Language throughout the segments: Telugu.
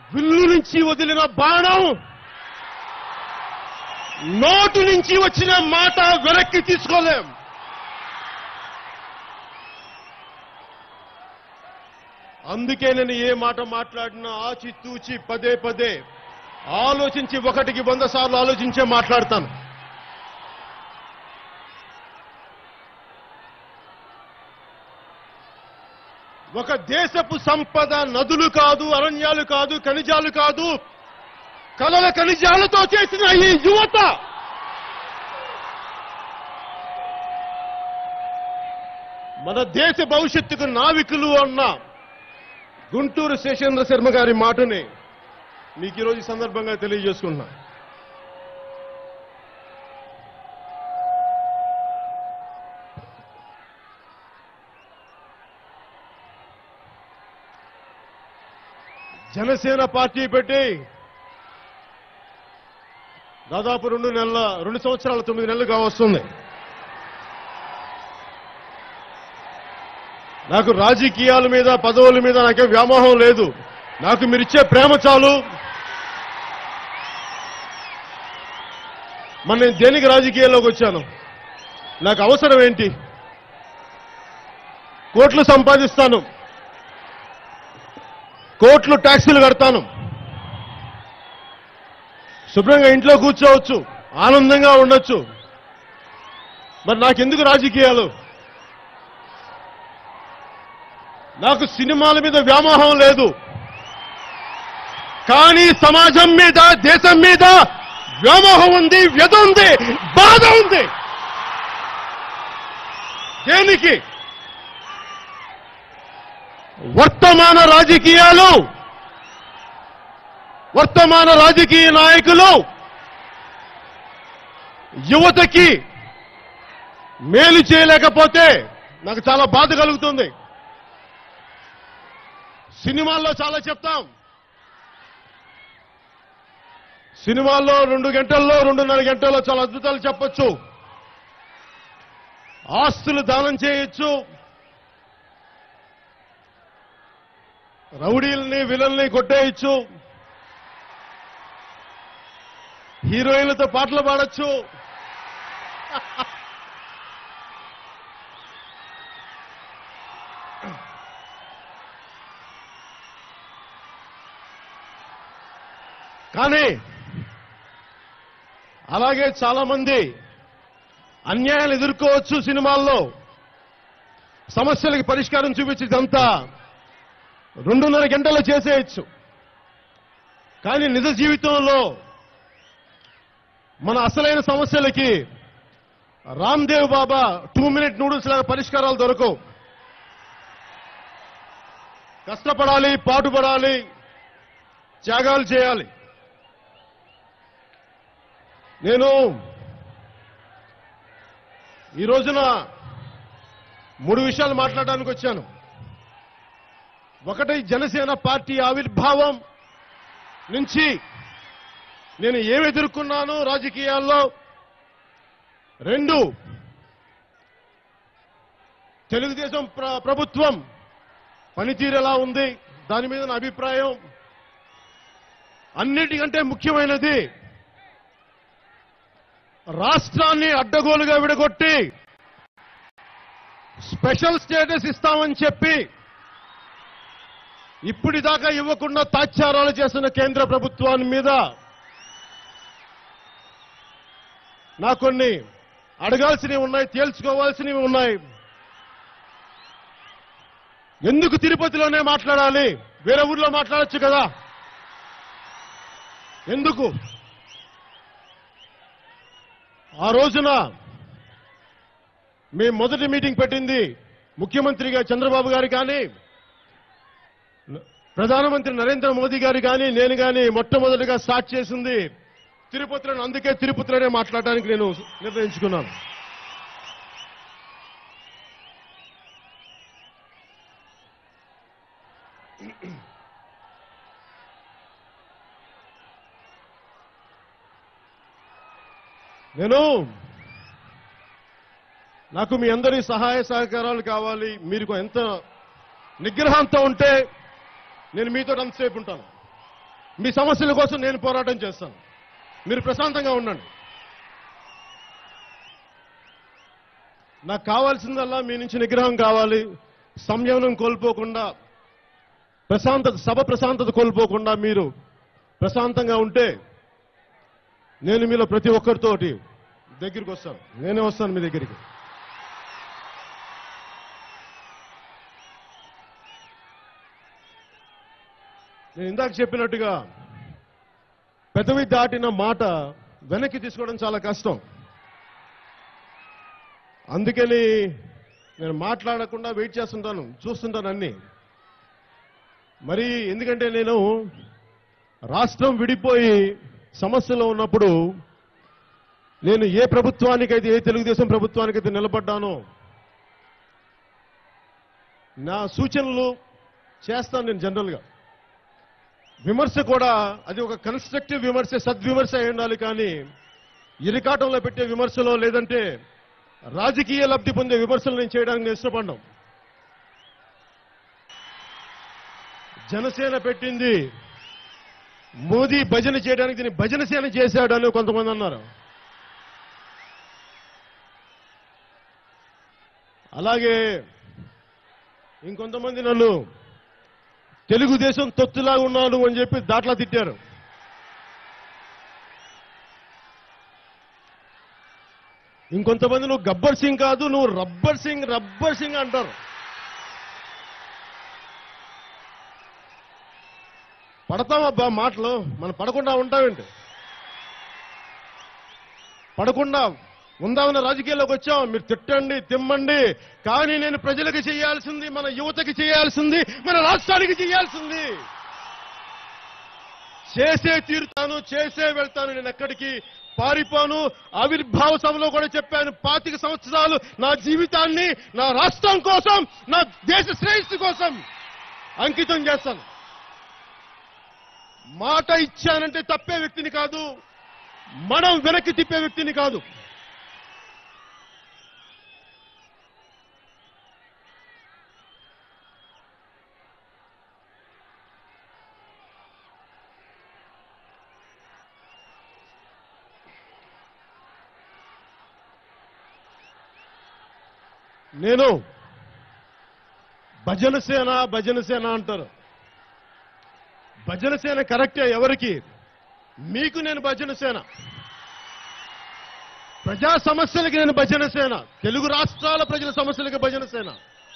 విల్లు నుంచి వదిలిన బాణం నోటు నుంచి వచ్చిన మాట వెనక్కి తీసుకోలేం అందుకే నేను ఏ మాట మాట్లాడినా ఆచి తూచి పదే పదే ఆలోచించి ఒకటికి వంద సార్లు ఆలోచించే మాట్లాడతాను ఒక దేశపు సంపద నదులు కాదు అరణ్యాలు కాదు ఖనిజాలు కాదు కలల ఖనిజాలతో చేసిన ఈ యువత మన దేశ భవిష్యత్తుకు నావికులు అన్న గుంటూరు శేషేంద్ర శర్మ గారి మాటని మీకు ఈరోజు ఈ సందర్భంగా తెలియజేసుకున్నా జనసేన పార్టీ పెట్టి దాదాపు రెండు నెలల రెండు సంవత్సరాల తొమ్మిది నెలలుగా వస్తుంది నాకు రాజకీయాల మీద పదవుల మీద నాకే వ్యామోహం లేదు నాకు మీరిచ్చే ప్రేమ చాలు మన నేను దేనికి రాజకీయాల్లోకి వచ్చాను నాకు అవసరం ఏంటి కోట్లు సంపాదిస్తాను కోట్లు ట్యాక్సులు కడతాను శుభ్రంగా ఇంట్లో కూర్చోవచ్చు ఆనందంగా ఉండొచ్చు మరి నాకెందుకు రాజకీయాలు నాకు సినిమాల మీద వ్యామోహం లేదు కానీ సమాజం మీద దేశం మీద వ్యామోహం ఉంది వ్యధ ఉంది బాధ ఉంది దేనికి వర్తమాన రాజకీయాలు వర్తమాన రాజకీయ నాయకులు యువతకి మేలు చేయలేకపోతే నాకు చాలా బాధ కలుగుతుంది సినిమాల్లో చాలా చెప్తాం సినిమాల్లో రెండు గంటల్లో రెండున్నర గంటల్లో చాలా అద్భుతాలు చెప్పొచ్చు ఆస్తులు దానం చేయొచ్చు రౌడీల్ని విలన్ని కొట్టేయచ్చు హీరోయిన్లతో పాటలు పాడొచ్చు కానీ అలాగే చాలా మంది అన్యాయాలు ఎదుర్కోవచ్చు సినిమాల్లో సమస్యలకి పరిష్కారం చూపించేదంతా రెండున్నర గంటలు చేసేయచ్చు కానీ నిజ జీవితంలో మన అసలైన సమస్యలకి Ramdev Baba two minute noodles లాగా పరిష్కారాలు దొరకవు కష్టపడాలి పాటుపడాలి త్యాగాలు చేయాలి నేను ఈ రోజున మూడు విషయాలు మాట్లాడడానికి వచ్చాను ఒకటి జనసేన పార్టీ ఆవిర్భావం నుంచి నేను ఏమి ఎదుర్కొన్నాను రాజకీయాల్లో రెండు తెలుగుదేశం ప్ర- ప్రభుత్వం పనితీరు ఎలా ఉంది దాని మీద నా అభిప్రాయం అన్నిటికంటే ముఖ్యమైనది రాష్ట్రాన్ని అడ్డగోలుగా విడగొట్టి స్పెషల్ స్టేటస్ ఇస్తామని చెప్పి ఇప్పటిదాకా ఇవ్వకుండా తాత్సారాలు చేస్తున్న కేంద్ర ప్రభుత్వాన్ని మీద నా కొన్ని అడగాల్సినవి ఉన్నాయి తేల్చుకోవాల్సినవి ఉన్నాయి ఎందుకు తిరుపతిలోనే మాట్లాడాలి వేరే ఊర్లో మాట్లాడొచ్చు కదా ఎందుకు ఆ రోజున మేము మొదటి మీటింగ్ పెట్టింది ముఖ్యమంత్రిగా చంద్రబాబు గారు కానీ ప్రధానమంత్రి నరేంద్ర మోదీ గారు కానీ నేను కానీ మొట్టమొదటిగా స్టార్ట్ చేసింది తిరుపతిలో అందుకే తిరుపతిలోనే మాట్లాడడానికి నేను నిర్ణయించుకున్నాను నేను నాకు మీ అందరి సహాయ సహకారాలు కావాలి మీరు ఎంత నిగ్రహంతో ఉంటే నేను మీతో అంతసేపు ఉంటాను మీ సమస్యల కోసం నేను పోరాటం చేస్తాను మీరు ప్రశాంతంగా ఉండండి నాకు కావాల్సిందల్లా మీ నుంచి నిగ్రహం కావాలి సంయమనం కోల్పోకుండా ప్రశాంతత సభ ప్రశాంతత కోల్పోకుండా మీరు ప్రశాంతంగా ఉంటే నేను మీలో ప్రతి ఒక్కరితోటి దగ్గరికి వస్తాను నేనే వస్తాను మీ దగ్గరికి నేను ఇందాక చెప్పినట్టుగా పెదవి దాటిన మాట వెనక్కి తీసుకోవడం చాలా కష్టం అందుకని నేను మాట్లాడకుండా వెయిట్ చేస్తుంటాను చూస్తుంటాను అన్ని మరి ఎందుకంటే నేను రాష్ట్రం విడిపోయి సమస్యలో ఉన్నప్పుడు నేను ఏ ప్రభుత్వానికైతే ఏ తెలుగుదేశం ప్రభుత్వానికైతే నిలబడ్డానో నా సూచనలు చేస్తాను నేను జనరల్గా విమర్శ కూడా అది ఒక కన్స్ట్రక్టివ్ విమర్శ సద్విమర్శ అయి ఉండాలి కానీ ఇరికాటంలో పెట్టే విమర్శలో లేదంటే రాజకీయ లబ్ధి పొందే విమర్శలు నేను చేయడానికి నేను ఇష్టపడ్డాం జనసేన పెట్టింది మోదీ భజన చేయడానికి దీన్ని భజన సేన చేశాడని కొంతమంది అన్నారు అలాగే ఇంకొంతమంది నన్ను తెలుగుదేశం తొత్తులాగా ఉన్నాడు అని చెప్పి దాట్లా తిట్టారు ఇంకొంతమంది నువ్వు గబ్బర్ సింగ్ కాదు నువ్వు రబ్బర్ సింగ్ రబ్బర్ సింగ్ అంటారు పడతామబ్బా మాటలు మనం పడకుండా ఉంటామేంటి పడకుండా ఉందామన్న రాజకీయాల్లోకి వచ్చాం మీరు తిట్టండి తిమ్మండి కానీ నేను ప్రజలకు చేయాల్సింది మన యువతకి చేయాల్సింది మన రాష్ట్రానికి చేయాల్సింది చేసే తీరుతాను చేసే వెళ్తాను నేను ఎక్కడికి పారిపోను ఆవిర్భావ సభలో కూడా చెప్పాను పాతిక సంవత్సరాలు నా జీవితాన్ని నా రాష్ట్రం కోసం నా దేశ శ్రేయస్సు కోసం అంకితం చేస్తాను మాట ఇచ్చానంటే తప్పే వ్యక్తిని కాదు మనం వెనక్కి తిప్పే వ్యక్తిని కాదు నేను భజన సేన భజన సేన అంటారు భజన సేన కరెక్టే ఎవరికి మీకు నేను భజన సేన ప్రజా సమస్యలకి నేను భజన సేన తెలుగు రాష్ట్రాల ప్రజల సమస్యలకి భజన సేన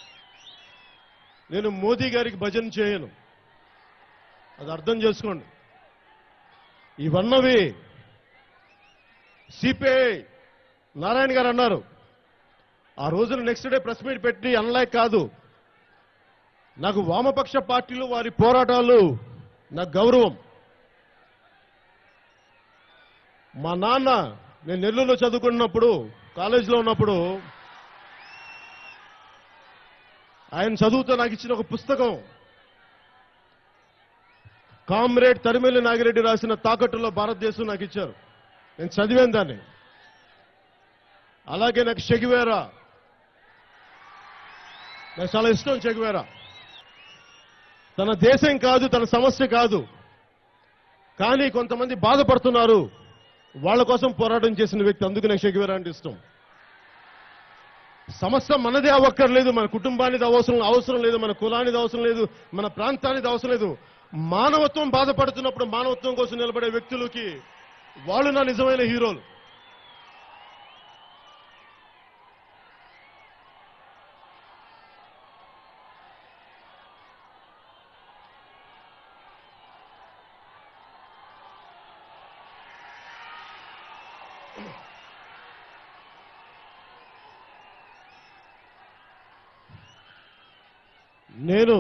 నేను మోదీ గారికి భజన చేయను అది అర్థం చేసుకోండి ఇవన్నవి సిపిఐ నారాయణ గారు అన్నారు ఆ రోజున నెక్స్ట్ డే ప్రెస్ మీట్ పెట్టి అనలేక కాదు నాకు వామపక్ష పార్టీలు వారి పోరాటాలు నాకు గౌరవం మా నాన్న నేను నెల్లూరులో చదువుకున్నప్పుడు కాలేజీలో ఉన్నప్పుడు ఆయన చదువుతో నాకు ఇచ్చిన ఒక పుస్తకం కామ్రేడ్ తరిమెల్లి నాగిరెడ్డి రాసిన తాకట్టులో భారతదేశం నాకు ఇచ్చారు నేను చదివాను దాన్ని అలాగే నాకు షెగివేరా నాకు చాలా ఇష్టం చెగువేరా తన దేశం కాదు తన సమస్య కాదు కానీ కొంతమంది బాధపడుతున్నారు వాళ్ళ కోసం పోరాటం చేసిన వ్యక్తి అందుకు నాకు షెగివేరా అంటే ఇష్టం సమస్య మనదే అవ్వక్కర్లేదు మన కుటుంబానికి అవసరం అవసరం లేదు మన కులానికి అవసరం లేదు మన ప్రాంతానికి అవసరం లేదు మానవత్వం బాధపడుతున్నప్పుడు మానవత్వం కోసం నిలబడే వ్యక్తులకి వాళ్ళు నా నిజమైన హీరోలు నేను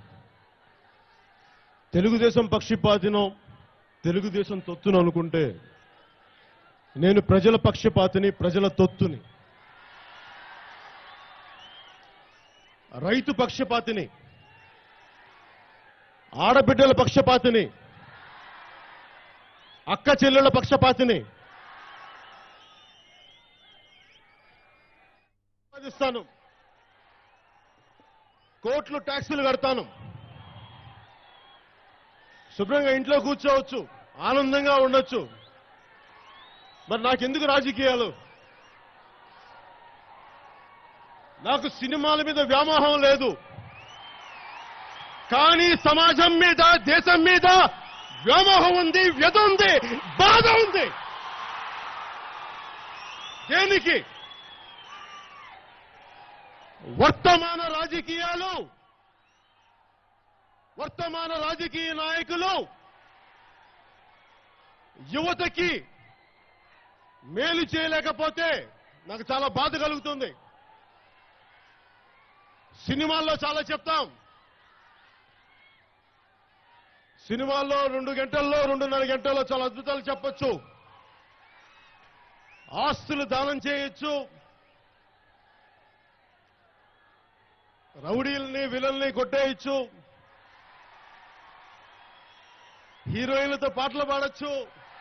తెలుగుదేశం పక్షపాతినో తెలుగుదేశం తొత్తును అనుకుంటే నేను ప్రజల పక్షపాతిని ప్రజల తొత్తుని రైతు పక్షపాతిని ఆడబిడ్డల పక్షపాతిని అక్క చెల్లెళ్ళ పక్షపాతిని సంపాదిస్తాను కోట్లు ట్యాక్సులు కడతాను శుభ్రంగా ఇంట్లో కూర్చోవచ్చు ఆనందంగా ఉండొచ్చు మరి నాకెందుకు రాజకీయాలు నాకు సినిమాల మీద వ్యామోహం లేదు కానీ సమాజం మీద దేశం మీద వ్యామోహం ఉంది వ్యధ ఉంది బాధ ఉంది దేనికి వర్తమాన రాజకీయాలు వర్తమాన రాజకీయ నాయకులు యువతకి మేలు చేయలేకపోతే నాకు చాలా బాధ కలుగుతుంది సినిమాల్లో చాలా చెప్తాం సినిమాల్లో రెండు గంటల్లో రెండున్నర గంటల్లో చాలా అద్భుతాలు చెప్పొచ్చు ఆస్తులు దానం చేయొచ్చు రౌడీల్ని విలల్ని కొట్టేయచ్చు హీరోయిన్లతో పాటలు పాడొచ్చు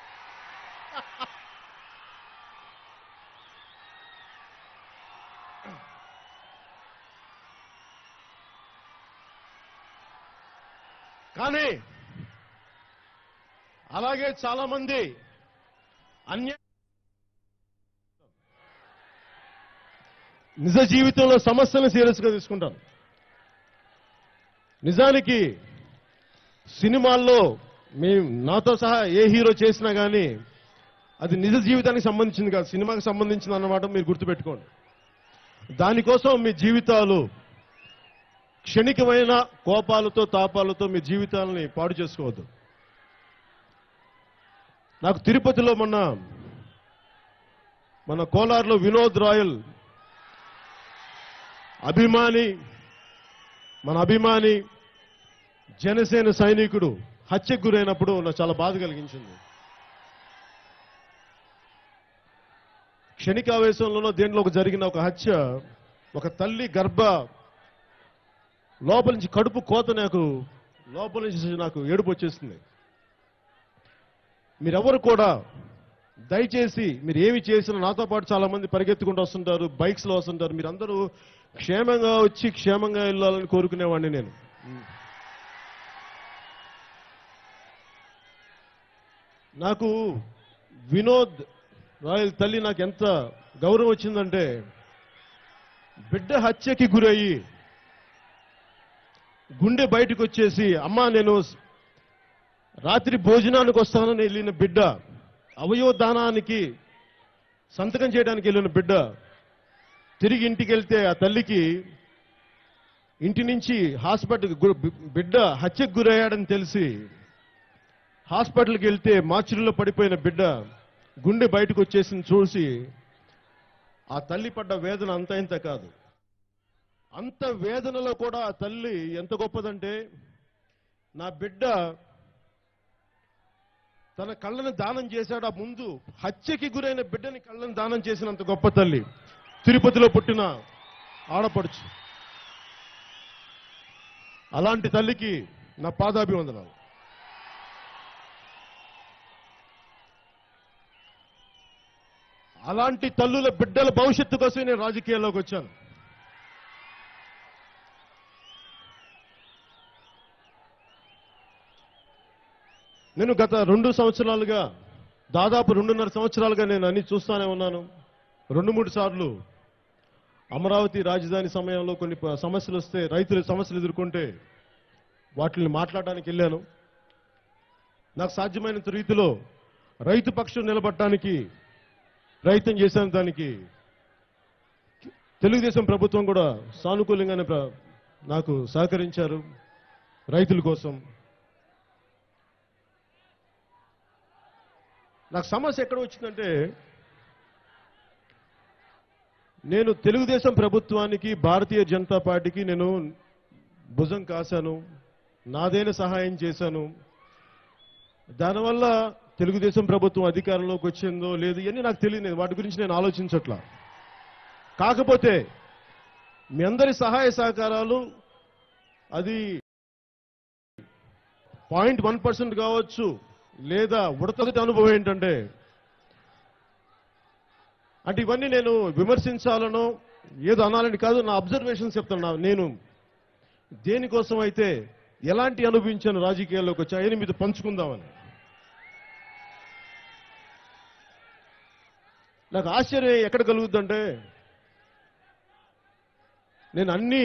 కానీ అలాగే చాలా మంది అన్య నిజ జీవితంలో సమస్యలను సీరియస్గా తీసుకుంటారు నిజానికి సినిమాల్లో మేము నాతో సహా ఏ హీరో చేసినా కానీ అది నిజ జీవితానికి సంబంధించింది కాదు సినిమాకి సంబంధించింది అన్నమాట మీరు గుర్తుపెట్టుకోండి దానికోసం మీ జీవితాలు క్షణికమైన కోపాలతో తాపాలతో మీ జీవితాలని పాడు చేసుకోవద్దు నాకు తిరుపతిలో మొన్న మన కోలార్లో వినోద్ రాయల్ అభిమాని మన అభిమాని జనసేన సైనికుడు హత్యకు గురైనప్పుడు నాకు చాలా బాధ కలిగించింది క్షణికావేశంలోనో దేంట్లో ఒక జరిగిన ఒక హత్య ఒక తల్లి గర్భ లోపల నుంచి కడుపు కోత నాకు లోపల నుంచి నాకు ఏడుపు వచ్చేస్తుంది మీరెవరు కూడా దయచేసి మీరు ఏమి చేసినా నాతో పాటు చాలా మంది పరిగెత్తుకుంటూ వస్తుంటారు బైక్స్ లో వస్తుంటారు మీరందరూ క్షేమంగా వచ్చి క్షేమంగా వెళ్ళాలని కోరుకునేవాడిని నేను నాకు వినోద్ రాయల్ తల్లి నాకు ఎంత గౌరవం వచ్చిందంటే బిడ్డ హత్యకి గురయ్యి గుండె బయటకు వచ్చేసి అమ్మా నేను రాత్రి భోజనానికి వస్తానని వెళ్ళిన బిడ్డ అవయోదానానికి సంతకం చేయడానికి వెళ్ళిన బిడ్డ తిరిగి ఇంటికి వెళ్తే ఆ తల్లికి ఇంటి నుంచి హాస్పిటల్ బిడ్డ హత్యకు గురయ్యాడని తెలిసి హాస్పిటల్కి వెళ్తే మార్చురీలో పడిపోయిన బిడ్డ గుండె బయటకు వచ్చేసింది చూసి ఆ తల్లి పడ్డ వేదన అంత ఇంత కాదు అంత వేదనలో కూడా ఆ తల్లి ఎంత గొప్పదంటే నా బిడ్డ తన కళ్ళని దానం చేశాడు ఆ ముందు హత్యకి గురైన బిడ్డని కళ్ళని దానం చేసినంత గొప్ప తల్లి తిరుపతిలో పుట్టిన ఆడపడుచు అలాంటి తల్లికి నా పాదాభివందనాలు అలాంటి తల్లుల బిడ్డల భవిష్యత్తు కోసం నేను రాజకీయాల్లోకి వచ్చాను నేను గత రెండు సంవత్సరాలుగా దాదాపు రెండున్నర సంవత్సరాలుగా నేను అన్ని చూస్తానే ఉన్నాను రెండు మూడు సార్లు అమరావతి రాజధాని సమయంలో కొన్ని ప- సమస్యలు వస్తే రైతులు సమస్యలు ఎదుర్కొంటే వాటిని మాట్లాడడానికి వెళ్ళాను నాకు సాధ్యమైనంత రీతిలో రైతు పక్షం నిలబడటానికి ప్రయత్నం చేశాను దానికి తెలుగుదేశం ప్రభుత్వం కూడా సానుకూలంగానే ప్ర- నాకు సహకరించారు రైతుల కోసం నాకు సమస్య ఎక్కడ వచ్చిందంటే నేను తెలుగుదేశం ప్రభుత్వానికి భారతీయ జనతా పార్టీకి నేను భుజం కాశాను నాదైన సహాయం చేశాను దానివల్ల తెలుగుదేశం ప్రభుత్వం అధికారంలోకి వచ్చిందో లేదు ఇవన్నీ నాకు తెలియదు వాటి గురించి నేను ఆలోచించట్లా కాకపోతే మీ అందరి సహాయ సహకారాలు అది పాయింట్ వన్ పర్సెంట్ కావచ్చు లేదా ఉడతటి అనుభవం ఏంటంటే అంటే ఇవన్నీ నేను విమర్శించాలనో ఏదో అనాలని కాదు నా అబ్జర్వేషన్స్ చెప్తున్నా నేను దేనికోసం అయితే ఎలాంటి అనుభవించాను రాజకీయాల్లోకి వచ్చి ఆయన మీతో పంచుకుందామని నాకు ఆశ్చర్యం ఎక్కడ కలుగుద్దంటే నేను అన్ని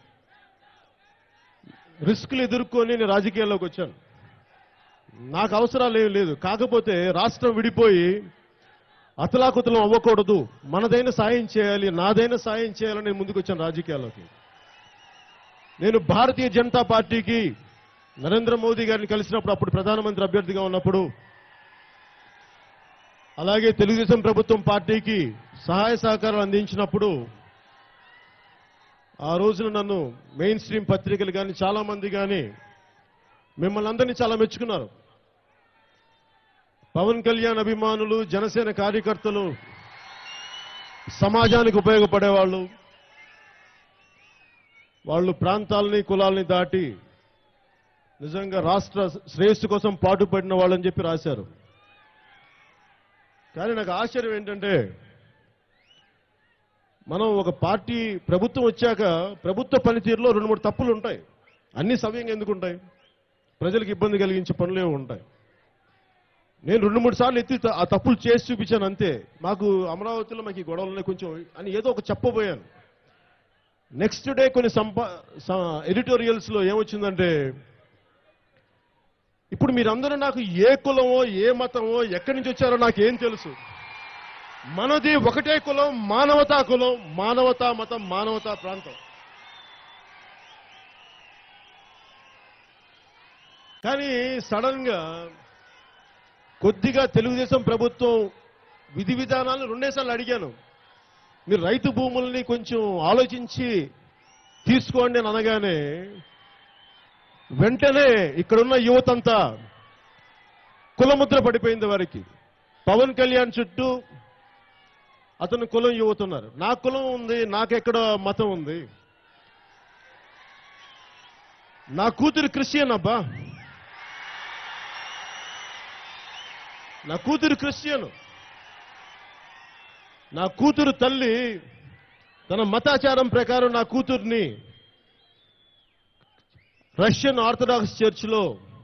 రిస్కులు ఎదుర్కొని నేను రాజకీయాల్లోకి వచ్చాను నాకు అవసరాలు ఏం లేదు కాకపోతే రాష్ట్రం విడిపోయి అతలాకుతలం అవ్వకూడదు మనదైన సాయం చేయాలి నాదైన సాయం చేయాలని నేను ముందుకు వచ్చాను రాజకీయాల్లోకి నేను భారతీయ జనతా పార్టీకి నరేంద్ర మోదీ గారిని కలిసినప్పుడు అప్పుడు ప్రధానమంత్రి అభ్యర్థిగా ఉన్నప్పుడు అలాగే తెలుగుదేశం ప్రభుత్వం పార్టీకి సహాయ సహకారాలు అందించినప్పుడు ఆ రోజున నన్ను మెయిన్ స్ట్రీమ్ పత్రికలు కానీ చాలా మంది కానీ మిమ్మల్ని అందరినీ చాలా మెచ్చుకున్నారు పవన్ కళ్యాణ్ అభిమానులు జనసేన కార్యకర్తలు సమాజానికి ఉపయోగపడేవాళ్ళు వాళ్ళు ప్రాంతాలని కులాలని దాటి నిజంగా రాష్ట్ర శ్రేయస్సు కోసం పాటుపడిన వాళ్ళని చెప్పి రాశారు కానీ నాకు ఆశ్చర్యం ఏంటంటే మనం ఒక పార్టీ ప్రభుత్వం వచ్చాక ప్రభుత్వ పనితీరులో రెండు మూడు తప్పులు ఉంటాయి అన్ని సవ్యంగా ఎందుకు ఉంటాయి ప్రజలకు ఇబ్బంది కలిగించే పనులే ఉంటాయి నేను రెండు మూడు సార్లు ఎత్తి త- ఆ తప్పులు చేసి చూపించాను అంతే మాకు అమరావతిలో మాకు ఈ గొడవలు ఉన్నాయి కొంచెం అని ఏదో ఒక చెప్పబోయాను నెక్స్ట్ డే కొన్ని సంపా ఎడిటోరియల్స్ లో ఏమొచ్చిందంటే ఇప్పుడు మీరందరూ నాకు ఏ కులమో ఏ మతమో ఎక్కడి నుంచి వచ్చారో నాకేం తెలుసు మనది ఒకటే కులం మానవతా కులం మానవతా మతం మానవతా ప్రాంతం కానీ సడన్ గా కొద్దిగా తెలుగుదేశం ప్రభుత్వం విధి విధానాలను రెండేసార్లు అడిగాను మీరు రైతు భూముల్ని కొంచెం ఆలోచించి తీసుకోండి అని అనగానే వెంటనే ఇక్కడున్న యువతంతా కులముద్ర పడిపోయింది వారికి పవన్ కళ్యాణ్ చుట్టూ అతను కులం యువత ఉన్నారు నా కులం ఉంది నాకెక్కడ మతం ఉంది నా కూతురు క్రిస్టియన్ అబ్బా నా కూతురు క్రిస్టియన్ నా కూతురు తల్లి తన మతాచారం ప్రకారం నా కూతుర్ని రష్యన్ ఆర్థడాక్స్ చర్చ్లో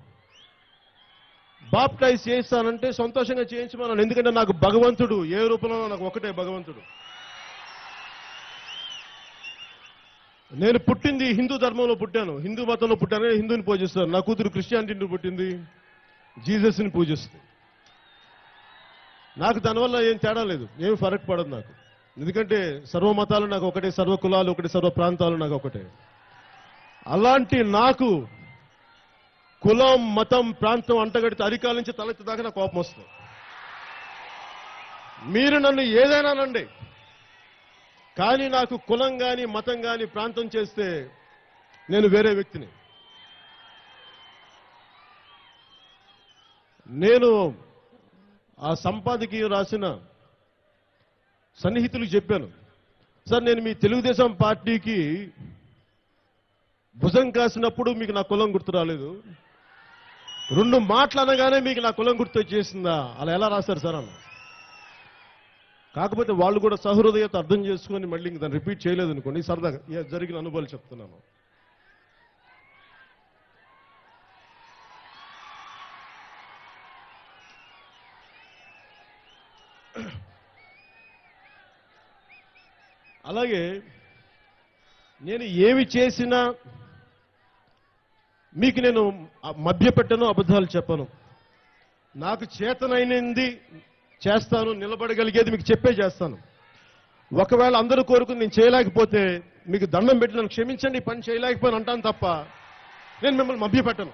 బాప్టైజ్ చేస్తానంటే సంతోషంగా చేయించమన్నాను ఎందుకంటే నాకు భగవంతుడు ఏ రూపంలో నాకు ఒకటే భగవంతుడు నేను పుట్టింది హిందూ ధర్మంలో పుట్టాను హిందూ మతంలో పుట్టాను నేను హిందూని పూజిస్తాను నా కూతురు క్రిస్టియానిటీని పుట్టింది జీసస్ని పూజిస్తుంది నాకు దానివల్ల ఏం తేడా లేదు ఏం ఫరక్ పడదు నాకు ఎందుకంటే సర్వ మతాలు నాకు ఒకటే సర్వ కులాలు ఒకటే సర్వ ప్రాంతాలు నాకు ఒకటే అలాంటి నాకు కులం మతం ప్రాంతం అంటగడితే అరికాల నుంచి తలెత్తి దాకా నాకు కోపం వస్తుంది మీరు నన్ను ఏదైనా అనండి కానీ నాకు కులం గాని మతం గాని ప్రాంతం చేస్తే నేను వేరే వ్యక్తిని నేను ఆ సంపాదకీయం రాసిన సన్నిహితులకు చెప్పాను సార్ నేను మీ తెలుగుదేశం పార్టీకి భుజం కాసినప్పుడు మీకు నా కులం గుర్తు రాలేదు రెండు మాటలు అనగానే మీకు నా కులం గుర్తు వచ్చేసిందా అలా ఎలా రాశారు సార్ అన్న కాకపోతే వాళ్ళు కూడా సహృదయత అర్థం చేసుకొని మళ్ళీ ఇంక దాన్ని రిపీట్ చేయలేదు అనుకోండి సరదాగా ఏ జరిగిన అనుభవాలు చెప్తున్నాను అలాగే నేను ఏమి చేసినా మీకు నేను మభ్య పెట్టను అబద్ధాలు చెప్పను నాకు చేతనైనది చేస్తాను నిలబడగలిగేది మీకు చెప్పే చేస్తాను ఒకవేళ అందరూ కోరుకుని నేను చేయలేకపోతే మీకు దండం పెట్టి నన్ను క్షమించండి ఈ పని చేయలేకపోయాను అంటాను తప్ప నేను మిమ్మల్ని మభ్య పెట్టను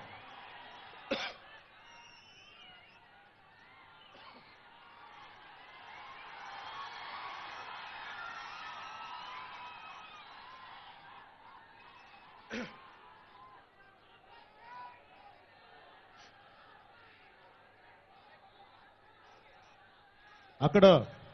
అక్కడ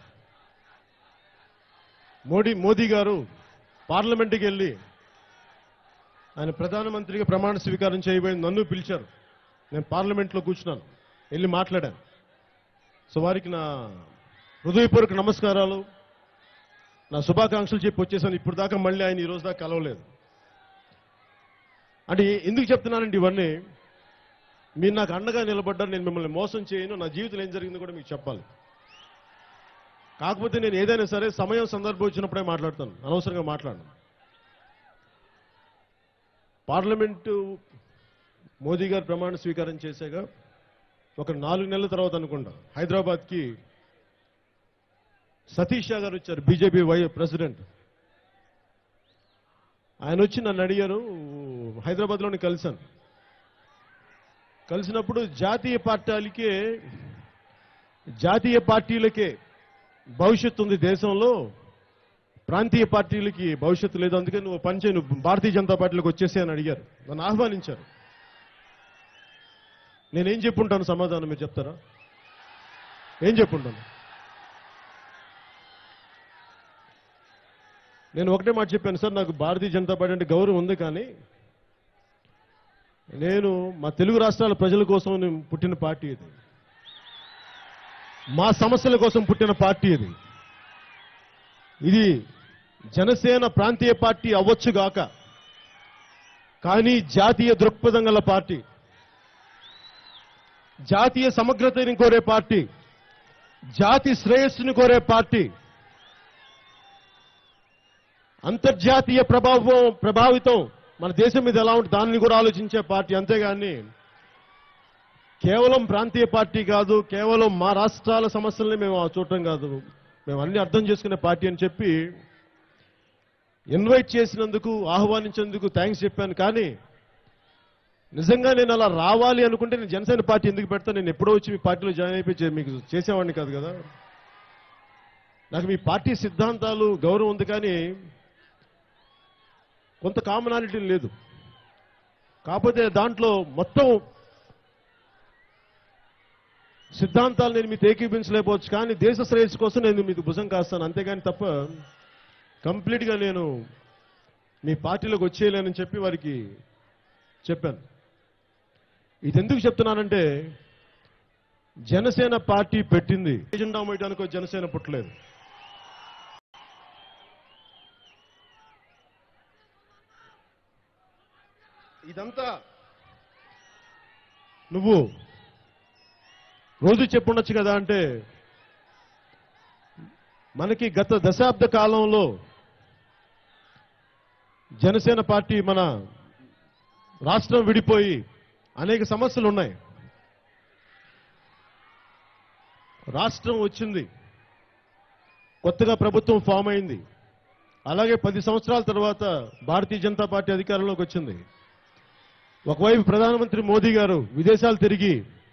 మోడీ మోదీ గారు పార్లమెంట్కి వెళ్ళి ఆయన ప్రధానమంత్రిగా ప్రమాణ స్వీకారం చేయబోయి నన్ను పిలిచారు నేను పార్లమెంట్లో కూర్చున్నాను వెళ్ళి మాట్లాడాను సో వారికి నా హృదయపూర్వక నమస్కారాలు నా శుభాకాంక్షలు చెప్పి వచ్చేసాను ఇప్పుడు దాకా మళ్ళీ ఆయన ఈ రోజు దాకా కలవలేదు అంటే ఎందుకు చెప్తున్నానండి ఇవన్నీ మీరు నాకు అండగా నిలబడ్డారు నేను మిమ్మల్ని మోసం చేయను నా జీవితంలో ఏం జరిగిందో కూడా మీకు చెప్పాలి కాకపోతే నేను ఏదైనా సరే సమయం సందర్భం వచ్చినప్పుడే మాట్లాడతాను అనవసరంగా మాట్లాడను పార్లమెంటు మోదీ గారు ప్రమాణ స్వీకారం చేశాక ఒక నాలుగు నెలల తర్వాత అనుకుంటా హైదరాబాద్కి సతీష్ షా గారు వచ్చారు బీజేపీ వై ప్రెసిడెంట్ ఆయన వచ్చి నన్ను అడిగారు హైదరాబాద్లోని కలిశాను కలిసినప్పుడు జాతీయ పార్టీలకే జాతీయ పార్టీలకే భవిష్యత్తు ఉంది దేశంలో ప్రాంతీయ పార్టీలకి భవిష్యత్తు లేదు అందుకని నువ్వు పనిచేయి నువ్వు భారతీయ జనతా పార్టీలోకి వచ్చేసి అని అడిగారు నన్ను ఆహ్వానించారు నేనేం చెప్పుంటాను సమాధానం మీరు చెప్తారా ఏం చెప్పుంటాను నేను ఒకటే మాట చెప్పాను సార్ నాకు భారతీయ జనతా పార్టీ అంటే గౌరవం ఉంది కానీ నేను మా తెలుగు రాష్ట్రాల ప్రజల కోసం నేను పుట్టిన పార్టీ ఇది మా సమస్యల కోసం పుట్టిన పార్టీ ఇది ఇది జనసేన ప్రాంతీయ పార్టీ అవ్వచ్చుగాక కానీ జాతీయ దృక్పథం గల పార్టీ జాతీయ సమగ్రతని కోరే పార్టీ జాతి శ్రేయస్సుని కోరే పార్టీ అంతర్జాతీయ ప్రభావం ప్రభావితం మన దేశం మీద ఎలా ఉంటుంది దాన్ని కూడా ఆలోచించే పార్టీ అంతేగాని కేవలం ప్రాంతీయ పార్టీ కాదు కేవలం మా రాష్ట్రాల సమస్యల్ని మేము చూడటం కాదు మేము అన్ని అర్థం చేసుకునే పార్టీ అని చెప్పి ఇన్వైట్ చేసినందుకు ఆహ్వానించినందుకు థ్యాంక్స్ చెప్పాను కానీ నిజంగా నేను అలా రావాలి అనుకుంటే నేను జనసేన పార్టీ ఎందుకు పెడతాను నేను ఎప్పుడో వచ్చి మీ పార్టీలో జాయిన్ అయిపోయి చే- మీకు చేసేవాడిని కాదు కదా నాకు మీ పార్టీ సిద్ధాంతాలు గౌరవం ఉంది కానీ కొంత కామనాలిటీ లేదు కాకపోతే దాంట్లో మొత్తం సిద్ధాంతాలు నేను మీకు ఏకీపించలేకపోవచ్చు కానీ దేశ శ్రేయస్సు కోసం నేను మీకు భుజం కాస్తాను అంతేగాని తప్ప కంప్లీట్గా నేను మీ పార్టీలోకి వచ్చేయలేనని చెప్పి వారికి చెప్పాను ఇది ఎందుకు చెప్తున్నానంటే జనసేన పార్టీ పెట్టింది ఎజెండా మోయడానికి జనసేన పుట్టలేదు ఇదంతా నువ్వు రోజు చెప్పుండొచ్చు కదా అంటే మనకి గత దశాబ్ద కాలంలో జనసేన పార్టీ మన రాష్ట్రం విడిపోయి అనేక సమస్యలు ఉన్నాయి రాష్ట్రం వచ్చింది కొత్తగా ప్రభుత్వం ఫామ్ అయింది అలాగే పది సంవత్సరాల తర్వాత భారతీయ జనతా పార్టీ అధికారంలోకి వచ్చింది ఒకవైపు ప్రధానమంత్రి మోదీ గారు విదేశాలు తిరిగి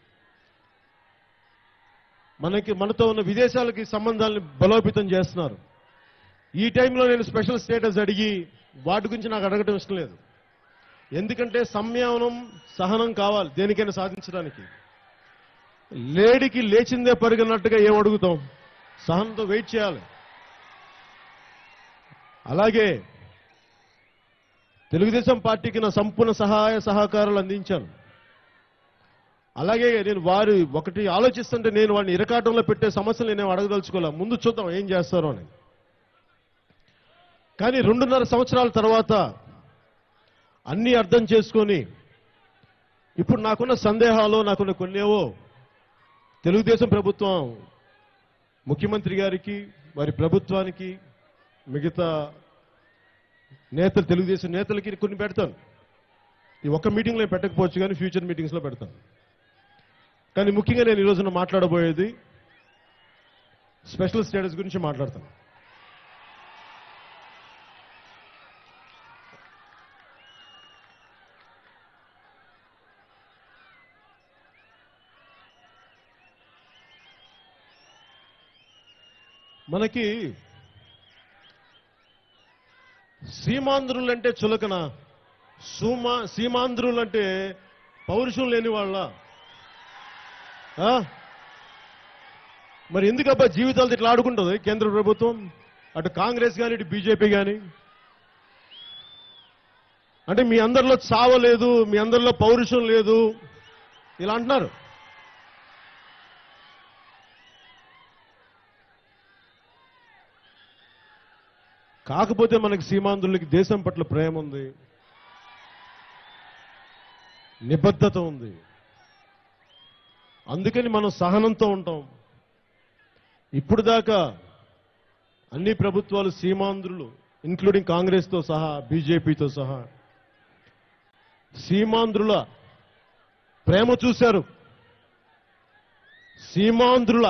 మనకి మనతో ఉన్న విదేశాలకి సంబంధాలను బలోపేతం చేస్తున్నారు ఈ టైంలో నేను స్పెషల్ స్టేటస్ అడిగి వాటి గురించి నాకు అడగటం ఇష్టం లేదు ఎందుకంటే సంయమనం సహనం కావాలి దేనికైనా సాధించడానికి లేడికి లేచిందే పరిగినట్టుగా ఏం అడుగుతాం సహనంతో వెయిట్ చేయాలి అలాగే తెలుగుదేశం పార్టీకి నా సంపూర్ణ సహాయ సహకారాలు అందించాను అలాగే నేను వారు ఒకటి ఆలోచిస్తుంటే నేను వాడిని ఇరకాటంలో పెట్టే సమస్యలు నేను అడగదలుచుకోలే ముందు చూద్దాం ఏం చేస్తారో అని కానీ రెండున్నర సంవత్సరాల తర్వాత అన్నీ అర్థం చేసుకొని ఇప్పుడు నాకున్న సందేహాలు నాకున్న కొన్నేవో తెలుగుదేశం ప్రభుత్వం ముఖ్యమంత్రి గారికి వారి ప్రభుత్వానికి మిగతా నేతలు తెలుగుదేశం నేతలకి కొన్ని పెడతాను ఈ ఒక్క మీటింగ్లో పెట్టకపోవచ్చు కానీ ఫ్యూచర్ మీటింగ్స్లో పెడతాను కానీ ముఖ్యంగా నేను ఈ రోజున మాట్లాడబోయేది స్పెషల్ స్టేటస్ గురించి మాట్లాడతాను మనకి సీమాంధ్రులు అంటే చులకన సూమా సీమాంధ్రులు అంటే పౌరుషం లేని వాళ్ళ ఆ? మరి ఎందుకబ్బా జీవితాలతో ఇట్లా ఆడుకుంటుంది కేంద్ర ప్రభుత్వం అటు కాంగ్రెస్ కానీ ఇటు బీజేపీ కానీ అంటే మీ అందరిలో చావ లేదు మీ అందరిలో పౌరుషం లేదు ఇలా అంటున్నారు కాకపోతే మనకి సీమాంధ్రులకి దేశం పట్ల ప్రేమ ఉంది నిబద్ధత ఉంది అందుకని మనం సహనంతో ఉంటాం ఇప్పుడు దాకా అన్ని ప్రభుత్వాలు సీమాంధ్రులు ఇంక్లూడింగ్ కాంగ్రెస్తో సహా బీజేపీతో సహా సీమాంధ్రుల ప్రేమ చూశారు సీమాంధ్రుల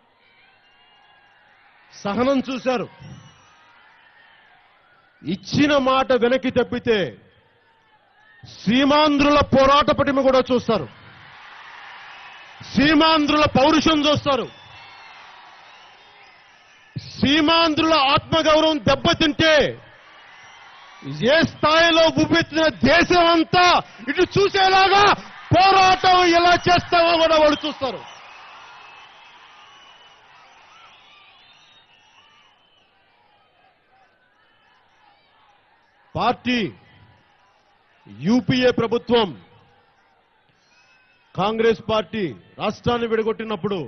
సహనం చూశారు ఇచ్చిన మాట వెనక్కి తప్పితే సీమాంధ్రుల పోరాట పటిమ కూడా చూస్తారు సీమాంధ్రుల పౌరుషం చూస్తారు సీమాంధ్రుల ఆత్మగౌరవం దెబ్బతింటే ఏ స్థాయిలో ఉబ్బెత్తిన దేశం అంతా ఇటు చూసేలాగా పోరాటం ఎలా చేస్తామో కూడా వాళ్ళు చూస్తారు పార్టీ యూపీఏ ప్రభుత్వం కాంగ్రెస్ పార్టీ రాష్ట్రాన్ని విడగొట్టినప్పుడు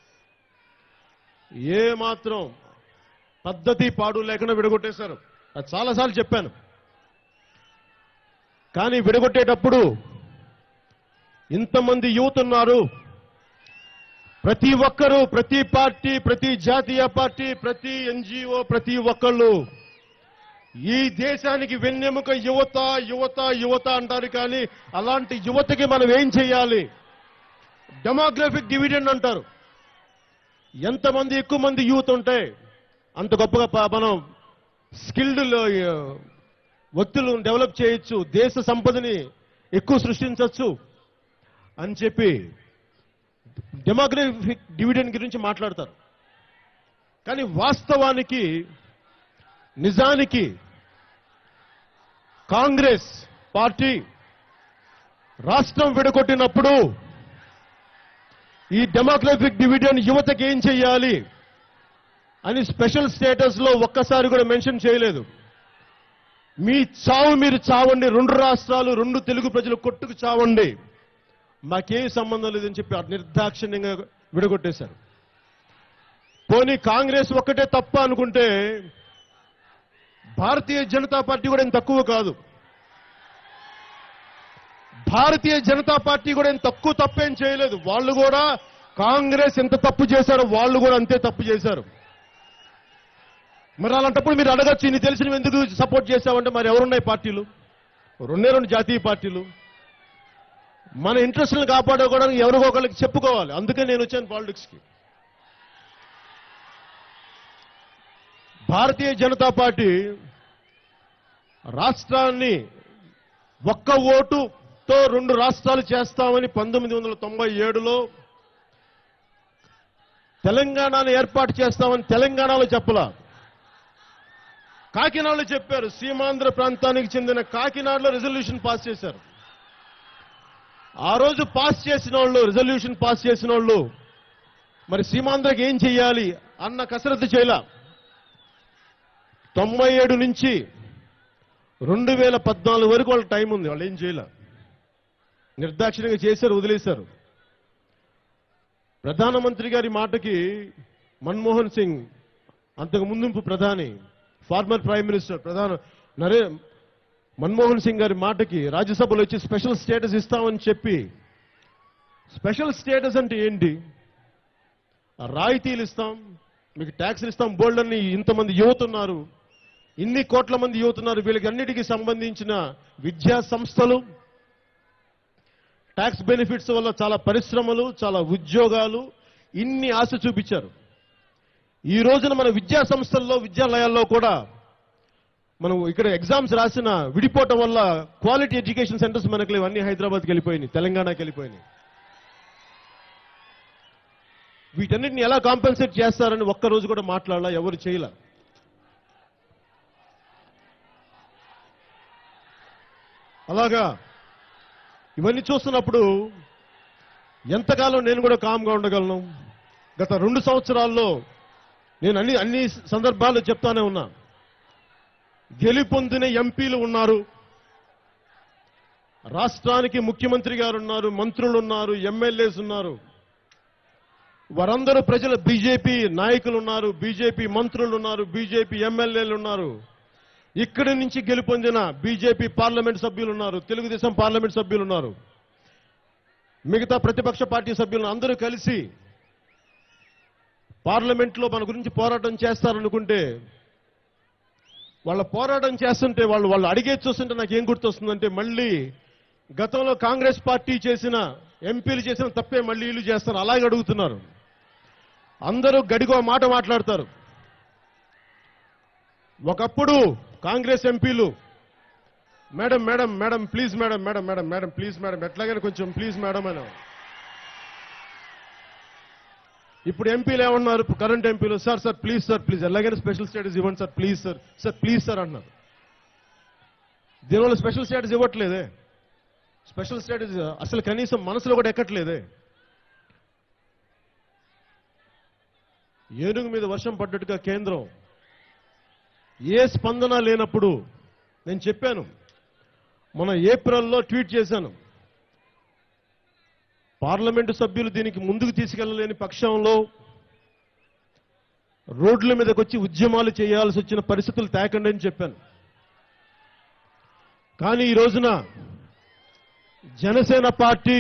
ఏ మాత్రం పద్ధతి పాడు లేకుండా విడగొట్టేశారు అది చాలాసార్లు చెప్పాను కానీ విడగొట్టేటప్పుడు ఇంతమంది యువత ఉన్నారు ప్రతి ఒక్కరూ ప్రతి పార్టీ ప్రతి జాతీయ పార్టీ ప్రతి ఎన్జిఓ ప్రతి ఒక్కళ్ళు ఈ దేశానికి వెన్నెముక యువత యువత యువత అంటారు కానీ అలాంటి యువతకి మనం ఏం చేయాలి డెమోగ్రఫిక్ డివిడెండ్ అంటారు ఎంతమంది ఎక్కువ మంది యూత్ ఉంటే అంత గొప్పగా ప- మనం స్కిల్డ్ వ్యక్తులను డెవలప్ చేయొచ్చు దేశ సంపదని ఎక్కువ సృష్టించవచ్చు అని చెప్పి డెమోగ్రఫిక్ డివిడెండ్ గురించి మాట్లాడతారు కానీ వాస్తవానికి నిజానికి కాంగ్రెస్ పార్టీ రాష్ట్రం విడగొట్టినప్పుడు ఈ డెమోగ్రఫిక్ డివిడెండ్ యువతకి ఏం చెయ్యాలి అని స్పెషల్ స్టేటస్ లో ఒక్కసారి కూడా మెన్షన్ చేయలేదు మీ చావు మీరు చావండి రెండు రాష్ట్రాలు రెండు తెలుగు ప్రజలు కొట్టుకు చావండి మాకేం సంబంధం లేదని చెప్పి నిర్దాక్షిణ్యంగా విడగొట్టేశారు పోనీ కాంగ్రెస్ ఒక్కటే తప్ప అనుకుంటే భారతీయ జనతా పార్టీ కూడా ఏం తక్కువ కాదు భారతీయ జనతా పార్టీ కూడా ఏం తక్కువ తప్పేం చేయలేదు వాళ్ళు కూడా కాంగ్రెస్ ఎంత తప్పు చేశారో వాళ్ళు కూడా అంతే తప్పు చేశారు మరి అలాంటప్పుడు మీరు అడగచ్చు ఇన్ని తెలిసినవి ఎందుకు సపోర్ట్ చేశావంటే మరి ఎవరున్నాయి పార్టీలు రెండే రెండు జాతీయ పార్టీలు మన ఇంట్రెస్ట్లను కాపాడుకోవడానికి ఎవరికో ఒకరికి చెప్పుకోవాలి అందుకే నేను వచ్చాను పాలిటిక్స్కి భారతీయ జనతా పార్టీ రాష్ట్రాన్ని ఒక్క ఓటుతో రెండు రాష్ట్రాలు చేస్తామని పంతొమ్మిది వందల తొంభై ఏడులో తెలంగాణను ఏర్పాటు చేస్తామని తెలంగాణలో చెప్పలా కాకినాడలో చెప్పారు సీమాంధ్ర ప్రాంతానికి చెందిన కాకినాడలో రెజల్యూషన్ పాస్ చేశారు ఆ రోజు పాస్ చేసిన వాళ్ళు రెజల్యూషన్ పాస్ చేసిన వాళ్ళు మరి సీమాంధ్రకి ఏం చెయ్యాలి అన్న కసరత్తు చేయలా తొంభై ఏడు నుంచి రెండు వేల పద్నాలుగు వరకు వాళ్ళ టైం ఉంది వాళ్ళు ఏం చేయలే నిర్దాక్షిణ్యంగా చేశారు వదిలేశారు ప్రధానమంత్రి గారి మాటకి మన్మోహన్ సింగ్ అంతకు ముందుంపు ప్రధాని ఫార్మర్ ప్రైమ్ మినిస్టర్ ప్రధాన నరే మన్మోహన్ సింగ్ గారి మాటకి రాజ్యసభలో వచ్చి స్పెషల్ స్టేటస్ ఇస్తామని చెప్పి స్పెషల్ స్టేటస్ అంటే ఏంటి ఆ రాయితీలు ఇస్తాం మీకు ట్యాక్స్లు ఇస్తాం బోల్డ్ అని ఇంతమంది యువత ఉన్నారు ఇన్ని కోట్ల మంది యువత ఉన్నారు వీళ్ళకి అన్నిటికీ సంబంధించిన విద్యా సంస్థలు ట్యాక్స్ బెనిఫిట్స్ వల్ల చాలా పరిశ్రమలు చాలా ఉద్యోగాలు ఇన్ని ఆశ చూపించారు ఈ రోజున మన విద్యా సంస్థల్లో విద్యాలయాల్లో కూడా మనం ఇక్కడ ఎగ్జామ్స్ రాసిన విడిపోవటం వల్ల క్వాలిటీ ఎడ్యుకేషన్ సెంటర్స్ మనకు లేవు అన్ని హైదరాబాద్కి వెళ్ళిపోయినాయి తెలంగాణకి వెళ్ళిపోయినాయి వీటన్నిటిని ఎలా కాంపెన్సేట్ చేస్తారని ఒక్క రోజు కూడా మాట్లాడాల ఎవరు చేయలే అలాగా ఇవన్నీ చూస్తున్నప్పుడు ఎంతకాలం నేను కూడా కామ్గా ఉండగలను గత రెండు సంవత్సరాల్లో నేను అన్ని అన్ని సందర్భాల్లో చెప్తానే ఉన్నా గెలుపొందిన ఎంపీలు ఉన్నారు రాష్ట్రానికి ముఖ్యమంత్రి గారు ఉన్నారు మంత్రులు ఉన్నారు ఎమ్మెల్యేస్ ఉన్నారు వారందరూ ప్రజల బీజేపీ నాయకులు ఉన్నారు బీజేపీ మంత్రులు ఉన్నారు బీజేపీ ఎమ్మెల్యేలు ఉన్నారు ఇక్కడి నుంచి గెలుపొందిన బీజేపీ పార్లమెంట్ సభ్యులు ఉన్నారు తెలుగుదేశం పార్లమెంట్ సభ్యులు ఉన్నారు మిగతా ప్రతిపక్ష పార్టీ సభ్యులను అందరూ కలిసి పార్లమెంట్లో మన గురించి పోరాటం చేస్తారనుకుంటే వాళ్ళ పోరాటం చేస్తుంటే వాళ్ళు వాళ్ళు అడిగేది చూస్తుంటే నాకు ఏం గుర్తొస్తుందంటే మళ్ళీ గతంలో కాంగ్రెస్ పార్టీ చేసిన ఎంపీలు చేసిన తప్పే మళ్ళీ వీళ్ళు చేస్తారు అలాగే అడుగుతున్నారు అందరూ గడిగో మాట మాట్లాడతారు ఒకప్పుడు కాంగ్రెస్ ఎంపీలు madam madam madam please madam madam madam madam please madam ఎట్లాగైనా కొంచెం ప్లీజ్ మేడం అని ఇప్పుడు ఎంపీలు ఏమన్నారు కరెంట్ ఎంపీలు sir sir please sir please ఎలాగైనా స్పెషల్ స్టేటస్ ఇవ్వండి sir please sir sir please sir అన్నారు దీనివల్ల స్పెషల్ స్టేటస్ ఇవ్వట్లేదే స్పెషల్ స్టేటస్ అసలు కనీసం మనసులో కూడా ఎక్కట్లేదే ఏనుగు మీద వర్షం పడ్డట్టుగా కేంద్రం ఏ స్పందన లేనప్పుడు నేను చెప్పాను మన ఏప్రిల్లో ట్వీట్ చేశాను పార్లమెంటు సభ్యులు దీనికి ముందుకు తీసుకెళ్లలేని పక్షంలో రోడ్ల మీదకి వచ్చి ఉద్యమాలు చేయాల్సి వచ్చిన పరిస్థితులు తేకండి అని చెప్పాను కానీ ఈ రోజున జనసేన పార్టీ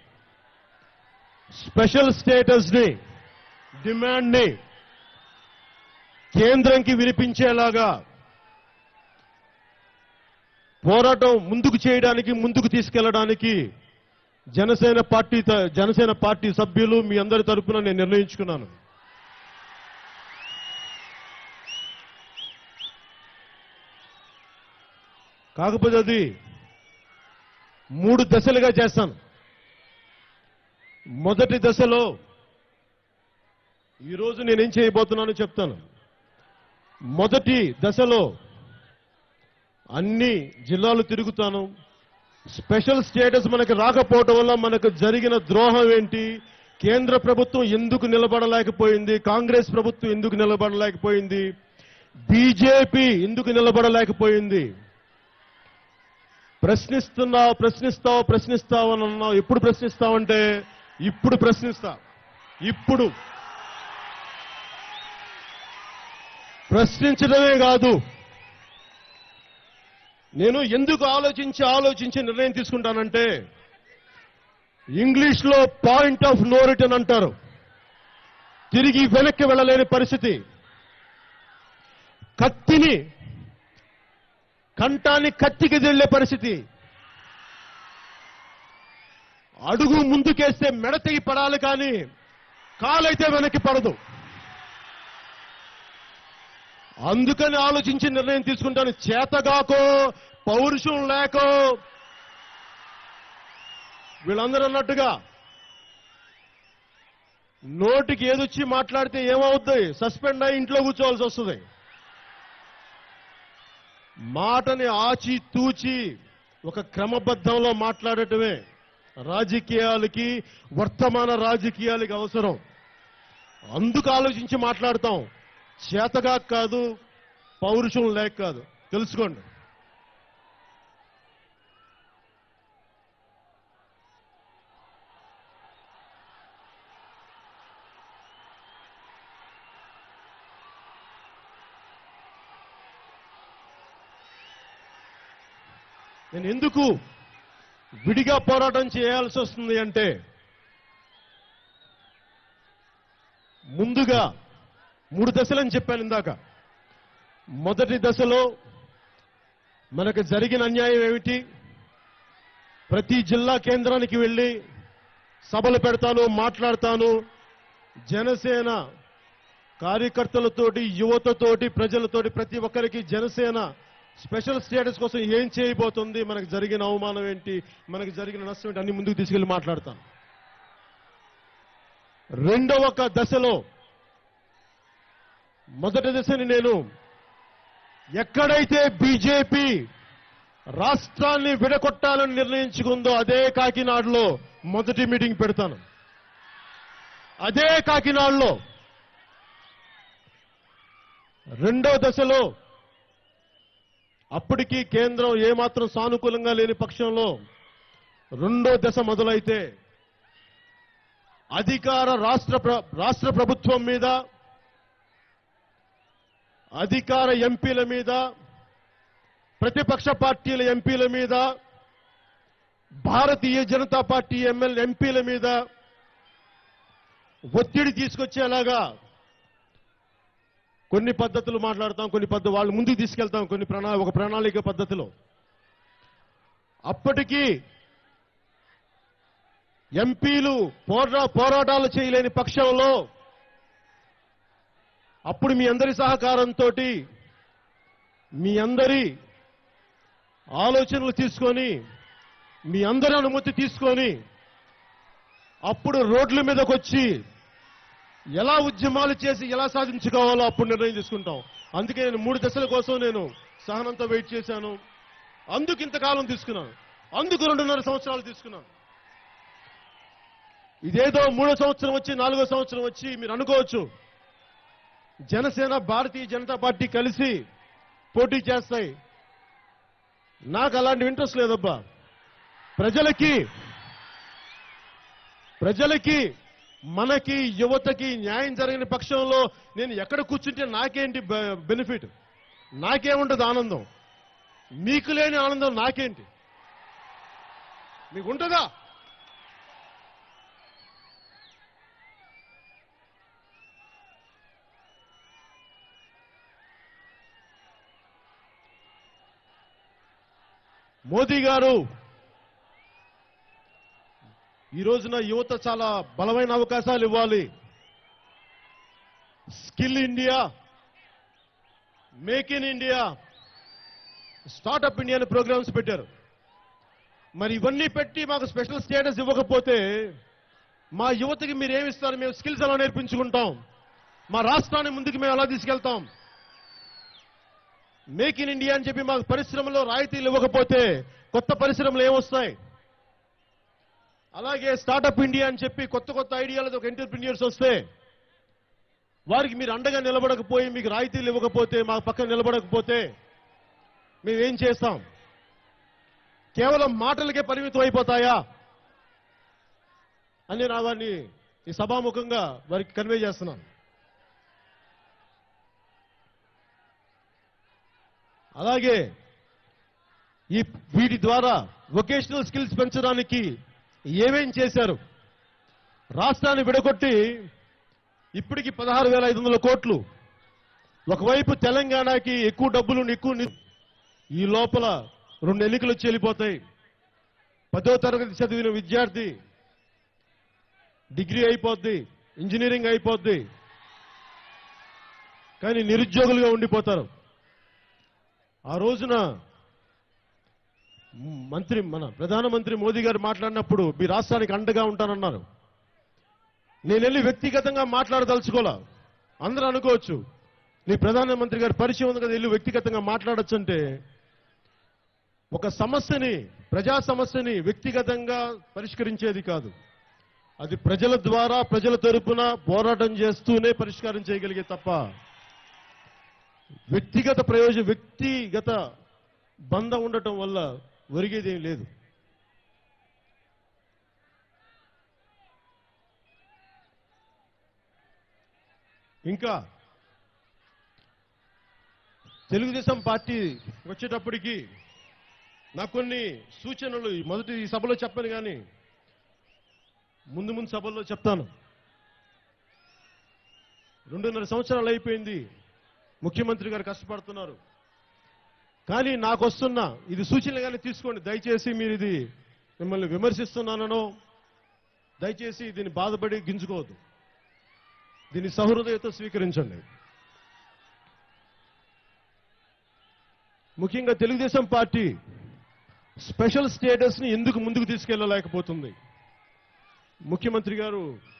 స్పెషల్ స్టేటస్ ని డిమాండ్ ని కేంద్రంకి వినిపించేలాగా పోరాటం ముందుకు చేయడానికి ముందుకు తీసుకెళ్లడానికి జనసేన పార్టీ త- జనసేన పార్టీ సభ్యులు మీ అందరి తరపున నేను నిర్ణయించుకున్నాను కాకపోతే అది మూడు దశలుగా చేస్తాను మొదటి దశలో ఈరోజు నేనేం చేయబోతున్నానో చెప్తాను మొదటి దశలో అన్ని జిల్లాలు తిరుగుతాను స్పెషల్ స్టేటస్ మనకు రాకపోవటం వల్ల మనకు జరిగిన ద్రోహం ఏంటి కేంద్ర ప్రభుత్వం ఎందుకు నిలబడలేకపోయింది కాంగ్రెస్ ప్రభుత్వం ఎందుకు నిలబడలేకపోయింది బీజేపీ ఎందుకు నిలబడలేకపోయింది ప్రశ్నిస్తున్నావు ప్రశ్నిస్తావు ప్రశ్నిస్తావు అని అన్నావు ఎప్పుడు ప్రశ్నిస్తావంటే ఇప్పుడు ప్రశ్నిస్తా ఇప్పుడు ప్రశ్నించడమే కాదు నేను ఎందుకు ఆలోచించి ఆలోచించి నిర్ణయం తీసుకుంటానంటే ఇంగ్లీష్ లో పాయింట్ ఆఫ్ నో రిటర్న్ అంటారు తిరిగి వెనక్కి వెళ్ళలేని పరిస్థితి కత్తిని కంఠాన్ని కత్తికి వెళ్ళే పరిస్థితి అడుగు ముందుకేస్తే మెడ తెగి పడాలి కానీ కాలైతే వెనక్కి పడదు అందుకని ఆలోచించి నిర్ణయం తీసుకుంటాను చేతగాకో పౌరుషం లేకో వీళ్ళందరూ అన్నట్టుగా నోటికి ఏదొచ్చి మాట్లాడితే ఏమవుద్ది సస్పెండ్ అయి ఇంట్లో కూర్చోవాల్సి వస్తుంది మాటని ఆచి తూచి ఒక క్రమబద్ధంలో మాట్లాడటమే రాజకీయాలకి వర్తమాన రాజకీయాలకి అవసరం అందుకు ఆలోచించి మాట్లాడతాం చేతగా కాదు పౌరుషం లేక కాదు తెలుసుకోండి నేను ఎందుకు విడిగా పోరాటం చేయాల్సి వస్తుంది అంటే ముందుగా మూడు దశలని చెప్పాను ఇందాక మొదటి దశలో మనకు జరిగిన అన్యాయం ఏమిటి ప్రతి జిల్లా కేంద్రానికి వెళ్ళి సభలు పెడతాను మాట్లాడతాను జనసేన కార్యకర్తలతోటి యువతతోటి ప్రజలతోటి ప్రతి ఒక్కరికి జనసేన స్పెషల్ స్టేటస్ కోసం ఏం చేయబోతుంది మనకు జరిగిన అవమానం ఏంటి మనకు జరిగిన నష్టం ఏంటి అన్ని ముందుకు తీసుకెళ్లి మాట్లాడతాను రెండవ ఒక దశలో మొదటి దశని నేను ఎక్కడైతే బీజేపీ రాష్ట్రాన్ని విడగొట్టాలని నిర్ణయించుకుందో అదే కాకినాడలో మొదటి మీటింగ్ పెడతాను అదే కాకినాడలో రెండో దశలో అప్పటికీ కేంద్రం ఏమాత్రం సానుకూలంగా లేని పక్షంలో రెండో దశ మొదలైతే అధికార రాష్ట్ర ప్ర- రాష్ట్ర ప్రభుత్వం మీద అధికార ఎంపీల మీద ప్రతిపక్ష పార్టీల ఎంపీల మీద భారతీయ జనతా పార్టీ ఎమ్మెల్యే ఎంపీల మీద ఒత్తిడి తీసుకొచ్చేలాగా కొన్ని పద్ధతులు మాట్లాడతాం కొన్ని పద్ధతి వాళ్ళు ముందుకు తీసుకెళ్తాం కొన్ని ప్రణా ఒక ప్రణాళిక పద్ధతిలో అప్పటికీ ఎంపీలు పోరా పోరాటాలు చేయలేని పక్షంలో అప్పుడు మీ అందరి సహకారంతో మీ అందరి ఆలోచనలు తీసుకొని మీ అందరి అనుమతి తీసుకొని అప్పుడు రోడ్ల మీదకి వచ్చి ఎలా ఉద్యమాలు చేసి ఎలా సాధించుకోవాలో అప్పుడు నిర్ణయం తీసుకుంటాం అందుకే నేను మూడు దశల కోసం నేను సహనంతో వెయిట్ చేశాను అందుకు ఇంతకాలం తీసుకున్నాను అందుకు రెండున్నర సంవత్సరాలు తీసుకున్నాను ఇదేదో మూడో సంవత్సరం వచ్చి నాలుగో సంవత్సరం వచ్చి మీరు అనుకోవచ్చు జనసేన భారతీయ జనతా పార్టీ కలిసి పోటీ చేస్తాయి నాకు అలాంటి ఇంట్రెస్ట్ లేదబ్బా ప్రజలకి ప్రజలకి మనకి యువతకి న్యాయం జరిగిన పక్షంలో నేను ఎక్కడ కూర్చుంటే నాకేంటి బె- బెనిఫిట్ నాకేముంటది ఆనందం మీకు లేని ఆనందం నాకేంటి మీకు ఉంటుందా మోదీ గారు ఈ రోజున యువత చాలా బలమైన అవకాశాలు ఇవ్వాలి skill India make in India startup India అనే ప్రోగ్రామ్స్ పెట్టారు మరి ఇవన్నీ పెట్టి మాకు స్పెషల్ స్టేటస్ ఇవ్వకపోతే మా యువతకి మీరు ఏమి ఇస్తారు మేము స్కిల్స్ ఎలా నేర్పించుకుంటాం మా రాష్ట్రాన్ని ముందుకు మేము ఎలా తీసుకెళ్తాం మేక్ ఇన్ ఇండియా అని చెప్పి మాకు పరిశ్రమలో రాయితీలు ఇవ్వకపోతే కొత్త పరిశ్రమలు ఏమొస్తాయి అలాగే స్టార్టప్ ఇండియా అని చెప్పి కొత్త కొత్త ఐడియాలతో ఒక ఎంటర్ప్రినియర్స్ వస్తే వారికి మీరు అండగా నిలబడకపోయి మీకు రాయితీలు ఇవ్వకపోతే మా పక్కన నిలబడకపోతే మేము ఏం చేస్తాం కేవలం మాటలకే పరిమితం అయిపోతాయా అని నేను వారిని ఈ సభాముఖంగా వారికి కన్వే చేస్తున్నాను అలాగే ఈ వీటి ద్వారా వొకేషనల్ స్కిల్స్ పెంచడానికి ఏమేం చేశారు రాష్ట్రాన్ని విడగొట్టి ఇప్పటికి పదహారు వేల ఐదు వందల కోట్లు ఒకవైపు తెలంగాణకి ఎక్కువ డబ్బులు ఎక్కువ ని- ఈ లోపల రెండు ఎన్నికలు వచ్చి వెళ్ళిపోతాయి పదో తరగతి చదివిన విద్యార్థి డిగ్రీ అయిపోద్ది ఇంజనీరింగ్ అయిపోద్ది కానీ నిరుద్యోగులుగా ఉండిపోతారు ఆ రోజున మంత్రి మన ప్రధానమంత్రి మోదీ గారు మాట్లాడినప్పుడు మీ రాష్ట్రానికి అండగా ఉంటానన్నారు నేను వెళ్ళి వ్యక్తిగతంగా మాట్లాడదలుచుకోలే అందరూ అనుకోవచ్చు నీ ప్రధానమంత్రి గారి పరిచయం ఉంది కదా వెళ్ళి వ్యక్తిగతంగా మాట్లాడొచ్చు అంటే ఒక సమస్యని ప్రజా సమస్యని వ్యక్తిగతంగా పరిష్కరించేది కాదు అది ప్రజల ద్వారా ప్రజల తరపున పోరాటం చేస్తూనే పరిష్కారం చేయగలిగే తప్ప వ్యక్తిగత ప్రయోజన వ్యక్తిగత బంధం ఉండటం వల్ల ఒరిగేదేం లేదు ఇంకా తెలుగుదేశం పార్టీ వచ్చేటప్పటికి నాకు కొన్ని సూచనలు ఈ మొదటి ఈ సభలో చెప్పను కానీ ముందు ముందు సభల్లో చెప్తాను రెండున్నర సంవత్సరాలు అయిపోయింది ముఖ్యమంత్రి గారు కష్టపడుతున్నారు కానీ నాకు వస్తున్న ఇది సూచనలుగానే తీసుకోండి దయచేసి మీరు ఇది మిమ్మల్ని విమర్శిస్తున్నానో దయచేసి దీన్ని బాధపడి గింజుకోవద్దు దీన్ని సహృదయతో స్వీకరించండి ముఖ్యంగా తెలుగుదేశం పార్టీ స్పెషల్ స్టేటస్ ని ఎందుకు ముందుకు తీసుకెళ్లలేకపోతుంది ముఖ్యమంత్రి గారు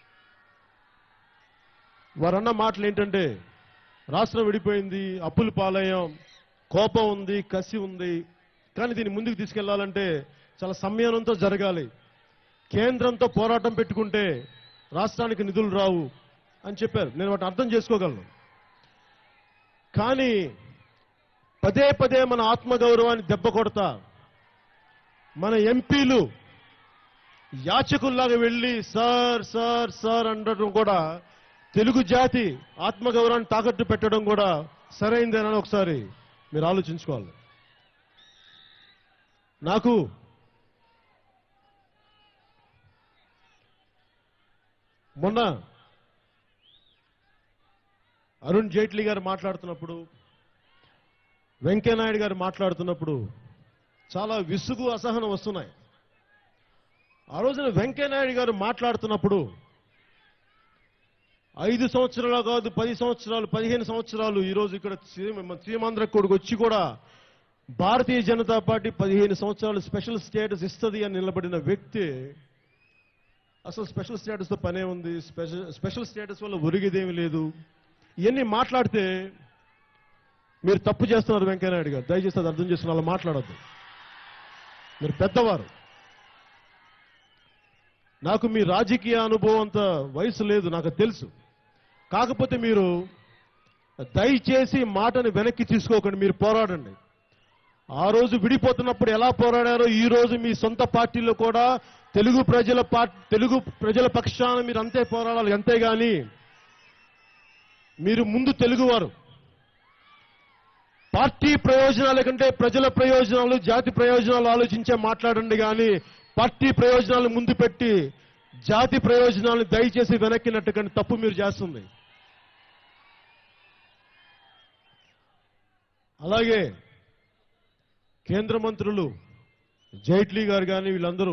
వారన్న మాటలు ఏంటంటే రాష్ట్రం విడిపోయింది అప్పులు పాలయ్యాం కోపం ఉంది కసి ఉంది కానీ దీన్ని ముందుకు తీసుకెళ్లాలంటే చాలా సంయమనంతో జరగాలి కేంద్రంతో పోరాటం పెట్టుకుంటే రాష్ట్రానికి నిధులు రావు అని చెప్పారు నేను వాటిని అర్థం చేసుకోగలను కానీ పదే పదే మన ఆత్మగౌరవాన్ని దెబ్బ కొడతా మన ఎంపీలు యాచకుల్లాగా వెళ్ళి సార్ సార్ సార్ అనడం కూడా తెలుగు జాతి ఆత్మగౌరవాన్ని తాకట్టు పెట్టడం కూడా సరైందేనని ఒకసారి మీరు ఆలోచించుకోవాలి నాకు మొన్న అరుణ్ జైట్లీ గారు మాట్లాడుతున్నప్పుడు వెంకయ్యనాయుడు గారు మాట్లాడుతున్నప్పుడు చాలా విసుగు అసహనం వస్తున్నాయి ఆ రోజున వెంకయ్యనాయుడు గారు మాట్లాడుతున్నప్పుడు ఐదు సంవత్సరాలు కాదు పది సంవత్సరాలు పదిహేను సంవత్సరాలు ఈరోజు ఇక్కడ సీమ- సీమాంధ్ర కొడుకు వచ్చి కూడా భారతీయ జనతా పార్టీ పదిహేను సంవత్సరాలు స్పెషల్ స్టేటస్ ఇస్తుంది అని నిలబడిన వ్యక్తి అసలు స్పెషల్ స్టేటస్ తో పనే ఉంది స్పెషల్ స్పెషల్ స్టేటస్ వల్ల ఒరిగేదేమీ లేదు ఇవన్నీ మాట్లాడితే మీరు తప్పు చేస్తున్నారు వెంకయ్యనాయుడు గారు దయచేసి అది అర్థం చేసుకుని అలా మాట్లాడద్దు మీరు పెద్దవారు నాకు మీ రాజకీయ అనుభవం అంత వయసు లేదు నాకు తెలుసు కాకపోతే మీరు దయచేసి మాటని వెనక్కి తీసుకోకండి మీరు పోరాడండి ఆ రోజు విడిపోతున్నప్పుడు ఎలా పోరాడారో ఈ రోజు మీ సొంత పార్టీలో కూడా తెలుగు ప్రజల పార్టీ తెలుగు ప్రజల పక్షాన మీరు అంతే పోరాడాలి అంతేగాని మీరు ముందు తెలుగువారు పార్టీ ప్రయోజనాల కంటే ప్రజల ప్రయోజనాలు జాతి ప్రయోజనాలు ఆలోచించే మాట్లాడండి కానీ పార్టీ ప్రయోజనాలు ముందు పెట్టి జాతి ప్రయోజనాలను దయచేసి వెనక్కినట్టు కానీ తప్పు మీరు చేస్తుంది అలాగే కేంద్ర మంత్రులు జైట్లీ గారు కానీ వీళ్ళందరూ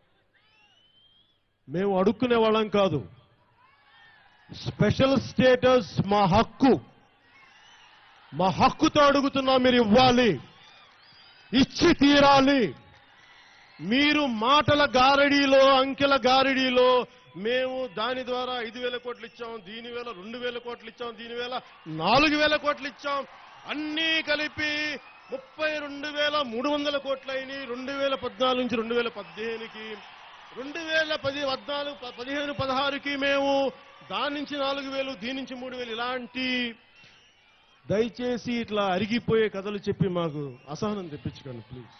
మేము అడుక్కునే వాళ్ళం కాదు స్పెషల్ స్టేటస్ మా హక్కు మా హక్కుతో అడుగుతున్నా మీరు ఇవ్వాలి ఇచ్చి తీరాలి మీరు మాటల గారడీలో అంకెల గారడీలో మేము దాని ద్వారా ఐదు వేల కోట్లు ఇచ్చాం దీని వేల రెండు వేల కోట్లు ఇచ్చాం దీని వేల నాలుగు వేల కోట్లు ఇచ్చాం అన్నీ కలిపి ముప్పై రెండు వేల మూడు వందల కోట్లు అయినాయి రెండు వేల పద్నాలుగు నుంచి రెండు వేల పదిహేనుకి రెండు వేల పది పద్నాలుగు ప- పదిహేను పదహారుకి మేము దాని నుంచి నాలుగు వేలు దీని నుంచి మూడు వేలు ఇలాంటి దయచేసి ఇట్లా అరిగిపోయే కథలు చెప్పి మాకు అసహనం తెప్పించకండి ప్లీజ్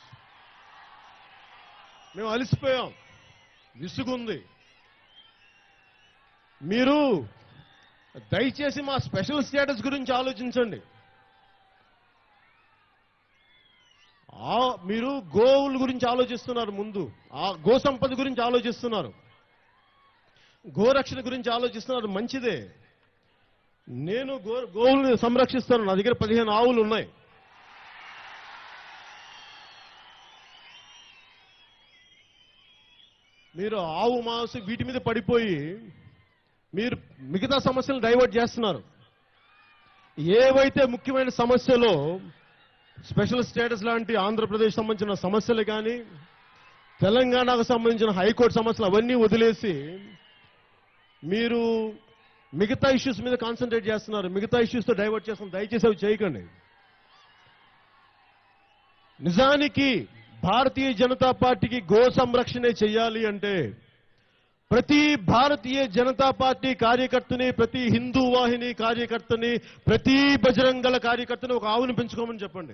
మేము అలసిపోయాం విసుగుంది మీరు దయచేసి మా స్పెషల్ స్టేటస్ గురించి ఆలోచించండి ఆ మీరు గోవుల గురించి ఆలోచిస్తున్నారు ముందు ఆ గో సంపద గురించి ఆలోచిస్తున్నారు గోరక్షణ గురించి ఆలోచిస్తున్నారు మంచిదే నేను గో గోవుల్ని సంరక్షిస్తాను నా దగ్గర పదిహేను ఆవులు ఉన్నాయి మీరు ఆవు మాంసం వీటి మీద పడిపోయి మీరు మిగతా సమస్యలు డైవర్ట్ చేస్తున్నారు ఏవైతే ముఖ్యమైన సమస్యలో స్పెషల్ స్టేటస్ లాంటి ఆంధ్రప్రదేశ్ సంబంధించిన సమస్యలు కానీ తెలంగాణకు సంబంధించిన హైకోర్టు సమస్యలు అవన్నీ వదిలేసి మీరు మిగతా ఇష్యూస్ మీద కాన్సన్ట్రేట్ చేస్తున్నారు మిగతా ఇష్యూస్తో డైవర్ట్ చేస్తున్నారు దయచేసి అవి చేయకండి నిజానికి భారతీయ జనతా పార్టీకి గో సంరక్షణే చేయాలి అంటే ప్రతి భారతీయ జనతా పార్టీ కార్యకర్తని ప్రతి హిందూ వాహిని కార్యకర్తని ప్రతి బజరంగల కార్యకర్తని ఒక ఆవును పెంచుకోమని చెప్పండి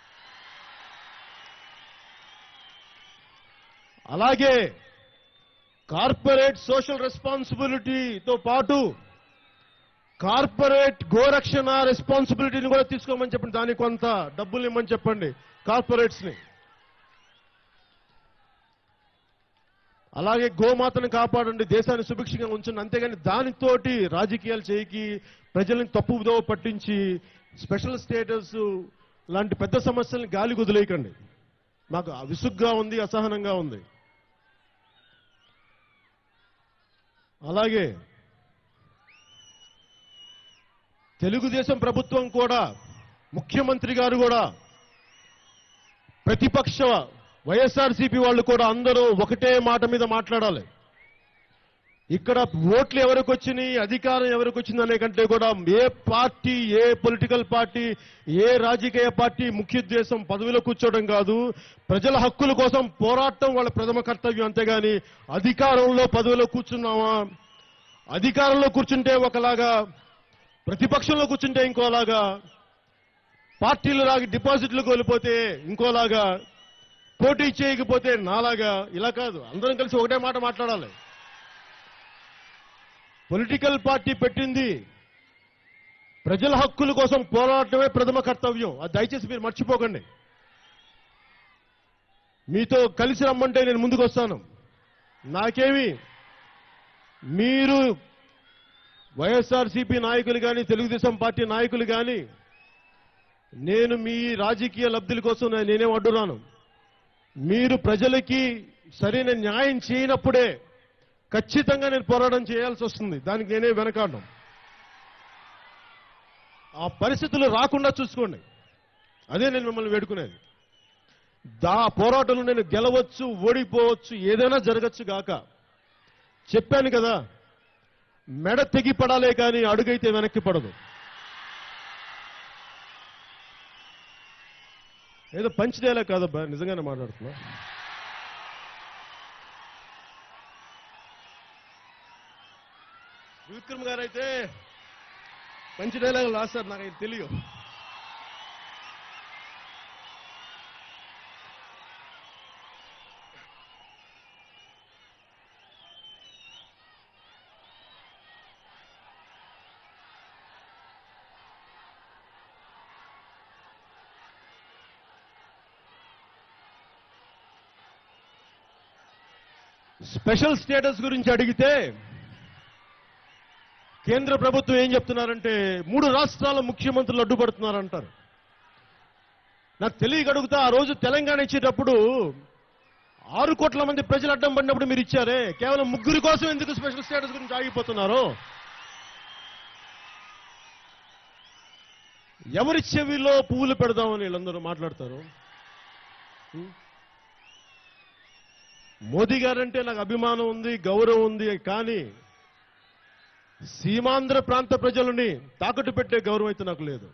అలాగే కార్పొరేట్ సోషల్ రెస్పాన్సిబిలిటీతో పాటు కార్పొరేట్ గోరక్షణ రెస్పాన్సిబిలిటీని కూడా తీసుకోమని చెప్పండి దానికి కొంత డబ్బులు ఇమ్మని చెప్పండి కార్పొరేట్స్ ని అలాగే గోమాతను కాపాడండి దేశాన్ని సుభిక్షంగా ఉంచండి అంతేగాని దానితోటి రాజకీయాలు చేయకి ప్రజల్ని తప్పుదో పట్టించి స్పెషల్ స్టేటస్ లాంటి పెద్ద సమస్యల్ని గాలి కుదిలేయకండి మాకు విసుగ్గా ఉంది అసహనంగా ఉంది అలాగే తెలుగుదేశం ప్రభుత్వం కూడా ముఖ్యమంత్రి గారు కూడా ప్రతిపక్ష వైఎస్ఆర్సీపీ వాళ్ళు కూడా అందరూ ఒకటే మాట మీద మాట్లాడాలి ఇక్కడ ఓట్లు ఎవరికి వచ్చినాయి అధికారం ఎవరికి వచ్చింది అనే కంటే కూడా ఏ పార్టీ ఏ పొలిటికల్ పార్టీ ఏ రాజకీయ పార్టీ ముఖ్య ఉద్దేశం పదవిలో కూర్చోవడం కాదు ప్రజల హక్కుల కోసం పోరాటం వాళ్ళ ప్రథమ కర్తవ్యం అంతేగాని అధికారంలో పదవిలో కూర్చున్నామా అధికారంలో కూర్చుంటే ఒకలాగా ప్రతిపక్షంలో కూర్చుంటే ఇంకోలాగా పార్టీలు రాగి డిపాజిట్లు కోల్పోతే ఇంకోలాగా పోటీ చేయకపోతే నాలాగా ఇలా కాదు అందరం కలిసి ఒకటే మాట మాట్లాడాలి పొలిటికల్ పార్టీ పెట్టింది ప్రజల హక్కుల కోసం పోరాటమే ప్రథమ కర్తవ్యం అది దయచేసి మీరు మర్చిపోకండి మీతో కలిసి రమ్మంటే నేను ముందుకు వస్తాను నాకేమి మీరు వైఎస్ఆర్సీపీ నాయకులు కానీ తెలుగుదేశం పార్టీ నాయకులు కానీ నేను మీ రాజకీయ లబ్ధుల కోసం నే- నేనేం అడ్డురాను మీరు ప్రజలకి సరైన న్యాయం చేయనప్పుడే ఖచ్చితంగా నేను పోరాటం చేయాల్సి వస్తుంది దానికి నేనే వెనకాడను ఆ పరిస్థితులు రాకుండా చూసుకోండి అదే నేను మిమ్మల్ని వేడుకునేది దా పోరాటంలో నేను గెలవచ్చు ఓడిపోవచ్చు ఏదైనా జరగచ్చు గాక చెప్పాను కదా మెడ తెగి పడాలే కానీ అడుగైతే వెనక్కి పడదు ఏదో పంచదేలా కాదబ్బా నిజంగానే మాట్లాడుతున్నా విక్రమ్ గారు అయితే మంచి డైలాగులు రాస్తారు నాకు అయితే తెలియదు స్పెషల్ స్టేటస్ గురించి అడిగితే కేంద్ర ప్రభుత్వం ఏం చెప్తున్నారంటే మూడు రాష్ట్రాల ముఖ్యమంత్రులు అడ్డుపడుతున్నారంటారు నాకు తెలియక అడుగుతా ఆ రోజు తెలంగాణ ఇచ్చేటప్పుడు ఆరు కోట్ల మంది ప్రజలు అడ్డం పడినప్పుడు మీరు ఇచ్చారే కేవలం ముగ్గురి కోసం ఎందుకు స్పెషల్ స్టేటస్ గురించి ఆగిపోతున్నారు ఎవరి చెవిలో పువ్వులు పెడదామని వీళ్ళందరూ మాట్లాడతారు ఉం? మోదీ గారంటే నాకు అభిమానం ఉంది గౌరవం ఉంది కానీ సీమాంధ్ర ప్రాంత ప్రజలని తాకట్టు పెట్టే గౌరవం అయితే నాకు లేదు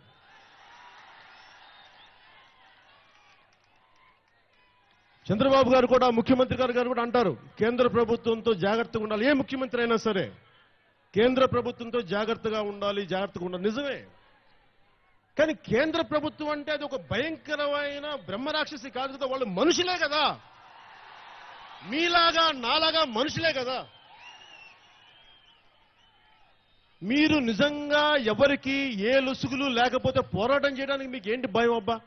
చంద్రబాబు గారు కూడా ముఖ్యమంత్రి గారు గారు కూడా అంటారు కేంద్ర ప్రభుత్వంతో జాగ్రత్తగా ఉండాలి ఏ ముఖ్యమంత్రి అయినా సరే కేంద్ర ప్రభుత్వంతో జాగ్రత్తగా ఉండాలి జాగ్రత్తగా ఉండాలి నిజమే కానీ కేంద్ర ప్రభుత్వం అంటే అది ఒక భయంకరమైన బ్రహ్మరాక్షసి కాదు కదా వాళ్ళు మనుషులే కదా మీలాగా నాలాగా మనుషులే కదా మీరు నిజంగా ఎవరికి ఏ లొసుగులు లేకపోతే పోరాటం చేయడానికి మీకు ఏంటి భయం అబ్బా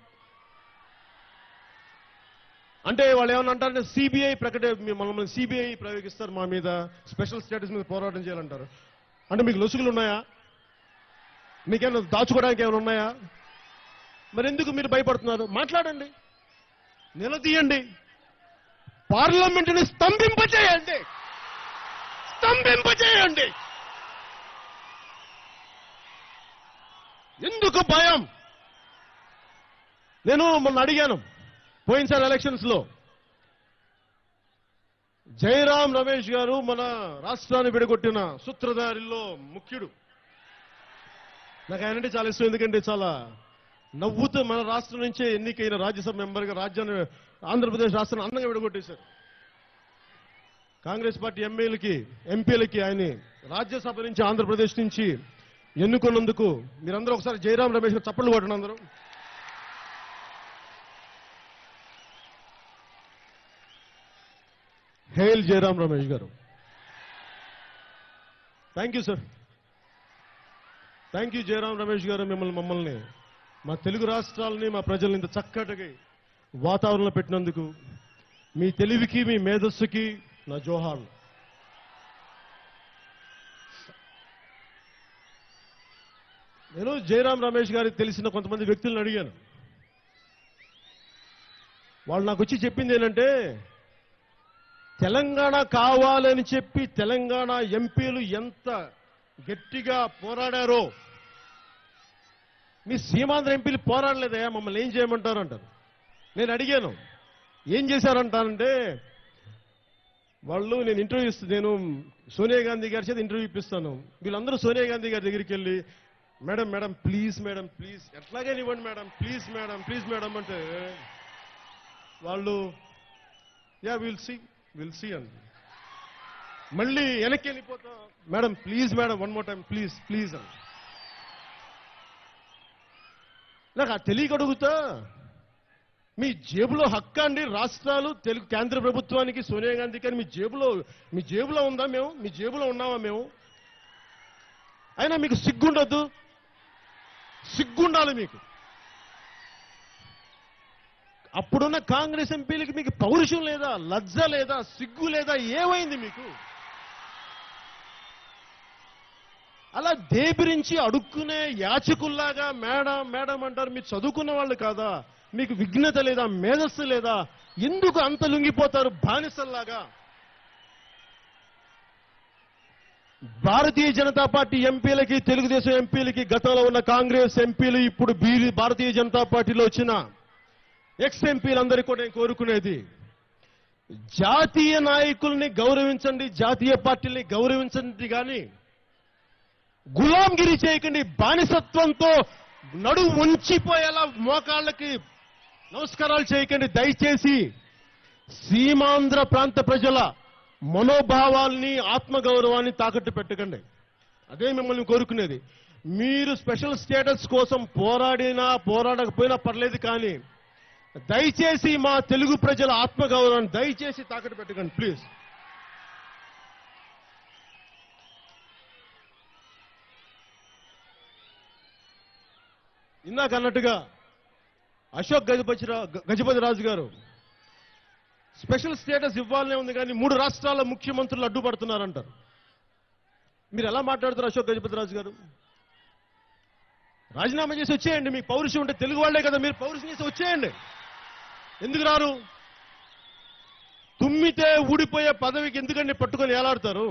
అంటే వాళ్ళు ఏమన్నా అంటారంటే సిబిఐ ప్రకట మీ- మమ్మల్ని సిబిఐ ప్రయోగిస్తారు మా మీద స్పెషల్ స్టేటస్ మీద పోరాటం చేయాలంటారు అంటే మీకు లొసుగులు ఉన్నాయా మీకేమైనా దాచుకోవడానికి ఏమైనా ఉన్నాయా మరి ఎందుకు మీరు భయపడుతున్నారు మాట్లాడండి నిలదీయండి పార్లమెంటుని స్తంభింపచేయండి స్తంభింపచేయండి ఎందుకు భయం నేను మొన్న అడిగాను పోయినసారి ఎలక్షన్స్ లో జయరాం రమేష్ గారు మన రాష్ట్రాన్ని విడగొట్టిన సూత్రధారిలో ముఖ్యుడు నాకు ఆయన అంటే చాలా ఇష్టం ఎందుకంటే చాలా నవ్వుతూ మన రాష్ట్రం నుంచే ఎన్నికైన రాజ్యసభ మెంబర్గా రాజ్యాన్ని ఆంధ్రప్రదేశ్ రాష్ట్రాన్ని అందంగా విడగొట్టేశారు కాంగ్రెస్ పార్టీ ఎమ్మెల్యేలకి ఎంపీలకి ఆయన రాజ్యసభ నుంచి ఆంధ్రప్రదేశ్ నుంచి ఎన్నుకున్నందుకు మీరందరూ ఒకసారి జయరాం రమేష్ గారు చప్పట్లు కొట్టండి అందరూ hail Jairam Ramesh garu thank you sir thank you Jairam Ramesh garu మిమ్మల్ని మమ్మల్ని మా తెలుగు రాష్ట్రాలని మా ప్రజల్ని ఇంత చక్కటి వాతావరణంలో పెట్టినందుకు మీ తెలివికి మీ మేధస్సుకి నా జోహార్లు నేను జయరాం రమేష్ గారికి తెలిసిన కొంతమంది వ్యక్తులను అడిగాను వాళ్ళు నాకు వచ్చి చెప్పింది ఏంటంటే తెలంగాణ కావాలని చెప్పి తెలంగాణ ఎంపీలు ఎంత గట్టిగా పోరాడారో మీ సీమాంధ్ర ఎంపీలు పోరాడలేదయా మమ్మల్ని ఏం చేయమంటారు అంటారు నేను అడిగాను ఏం చేశారంటారంటే వాళ్ళు నేను ఇంటర్వ్యూ ఇస్తు నేను సోనియా గాంధీ గారి చేత ఇంటర్వ్యూ ఇప్పిస్తాను వీళ్ళందరూ సోనియా గాంధీ గారి దగ్గరికి వెళ్ళి madam madam please madam please ఎట్లాగైనా ఇవ్వండి madam please madam please madam అంటే వాళ్ళు yeah will see will see అండి మళ్ళీ వెనక్కి వెళ్ళిపోతా madam please madam one more time please please అని నాకు ఆ తెలియక అడుగుతా మీ జేబులో హక్కా అండి రాష్ట్రాలు తెలుగు కేంద్ర ప్రభుత్వానికి సోనియా గాంధీ కానీ మీ జేబులో మీ జేబులో ఉందా మేము మీ జేబులో ఉన్నామా మేము అయినా మీకు సిగ్గుండొద్దు సిగ్గుండాలి మీకు అప్పుడున్న కాంగ్రెస్ ఎంపీలకి మీకు పౌరుషం లేదా లజ్జ లేదా సిగ్గు లేదా ఏమైంది మీకు అలా దేబిరించి అడుక్కునే యాచకుల్లాగా మేడం మేడం అంటారు మీరు చదువుకున్న వాళ్ళు కాదా మీకు విఘ్నత లేదా మేధస్సు లేదా ఎందుకు అంత లొంగిపోతారు బానిసల్లాగా భారతీయ జనతా పార్టీ ఎంపీలకి తెలుగుదేశం ఎంపీలకి గతంలో ఉన్న కాంగ్రెస్ ఎంపీలు ఇప్పుడు బీ- భారతీయ జనతా పార్టీలో వచ్చిన ఎక్స్ ఎంపీలందరికీ కూడా నేను కోరుకునేది జాతీయ నాయకుల్ని గౌరవించండి జాతీయ పార్టీల్ని గౌరవించండి కానీ గులాంగిరి చేయకండి బానిసత్వంతో నడు ఉంచిపోయేలా మోకాళ్ళకి నమస్కారాలు చేయకండి దయచేసి సీమాంధ్ర ప్రాంత ప్రజల మనోభావాల్ని ఆత్మగౌరవాన్ని తాకట్టు పెట్టకండి అదే మిమ్మల్ని కోరుకునేది మీరు స్పెషల్ స్టేటస్ కోసం పోరాడినా పోరాడకపోయినా పర్లేదు కానీ దయచేసి మా తెలుగు ప్రజల ఆత్మగౌరవాన్ని దయచేసి తాకట్టు పెట్టకండి ప్లీజ్ ఇందాక అన్నట్టుగా అశోక్ గజపతి గజపతి రాజు గారు స్పెషల్ స్టేటస్ ఇవ్వాలనే ఉంది కానీ మూడు రాష్ట్రాల ముఖ్యమంత్రులు అడ్డుపడుతున్నారంటారు మీరు ఎలా మాట్లాడతారు అశోక్ గజపతి రాజు గారు రాజీనామా చేసి వచ్చేయండి మీకు పౌరుషం ఉంటే తెలుగు వాళ్ళే కదా మీరు పౌరుషం చేసి వచ్చేయండి ఎందుకు రారు తుమ్మితే ఊడిపోయే పదవికి ఎందుకండి పట్టుకొని ఏలాడతారు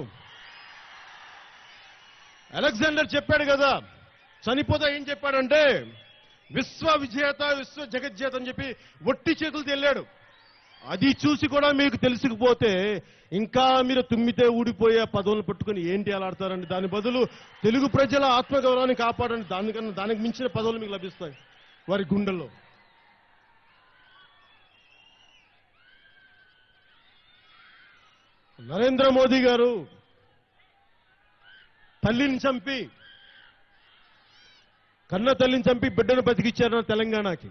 అలెగ్జాండర్ చెప్పాడు కదా చనిపోతే ఏం చెప్పాడంటే విశ్వ విజేత విశ్వ జగజ్జేత అని చెప్పి ఒట్టి చేతులతో వెళ్ళాడు అది చూసి కూడా మీకు తెలుసుకుపోతే ఇంకా మీరు తుమ్మితే ఊడిపోయే పదవులను పట్టుకొని ఏంటి అలాడతారండి దాని బదులు తెలుగు ప్రజల ఆత్మగౌరవాన్ని కాపాడండి దానికన్నా దానికి మించిన పదవులు మీకు లభిస్తాయి వారి గుండెల్లో నరేంద్ర మోదీ గారు తల్లిని చంపి కన్న తల్లిని చంపి బిడ్డను బతికిచ్చారు తెలంగాణకి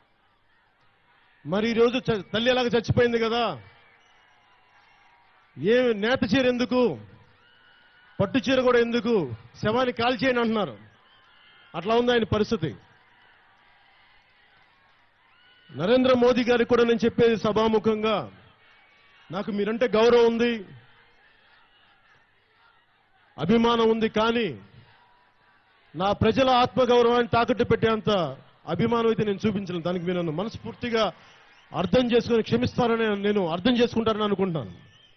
మరి ఈరోజు చ- తల్లి ఎలాగ చచ్చిపోయింది కదా ఏ నేత చీర ఎందుకు పట్టు చీర కూడా ఎందుకు శవాన్ని కాల్చేయని అంటున్నారు అట్లా ఉంది ఆయన పరిస్థితి నరేంద్ర మోదీ గారికి కూడా నేను చెప్పేది సభాముఖంగా నాకు మీరంటే గౌరవం ఉంది అభిమానం ఉంది కానీ నా ప్రజల ఆత్మగౌరవాన్ని తాకట్టు పెట్టేంత అభిమానం అయితే నేను చూపించలేను దానికి మీరు నన్ను మనస్ఫూర్తిగా అర్థం చేసుకొని క్షమిస్తారని నేను అర్థం చేసుకుంటారని అనుకుంటాను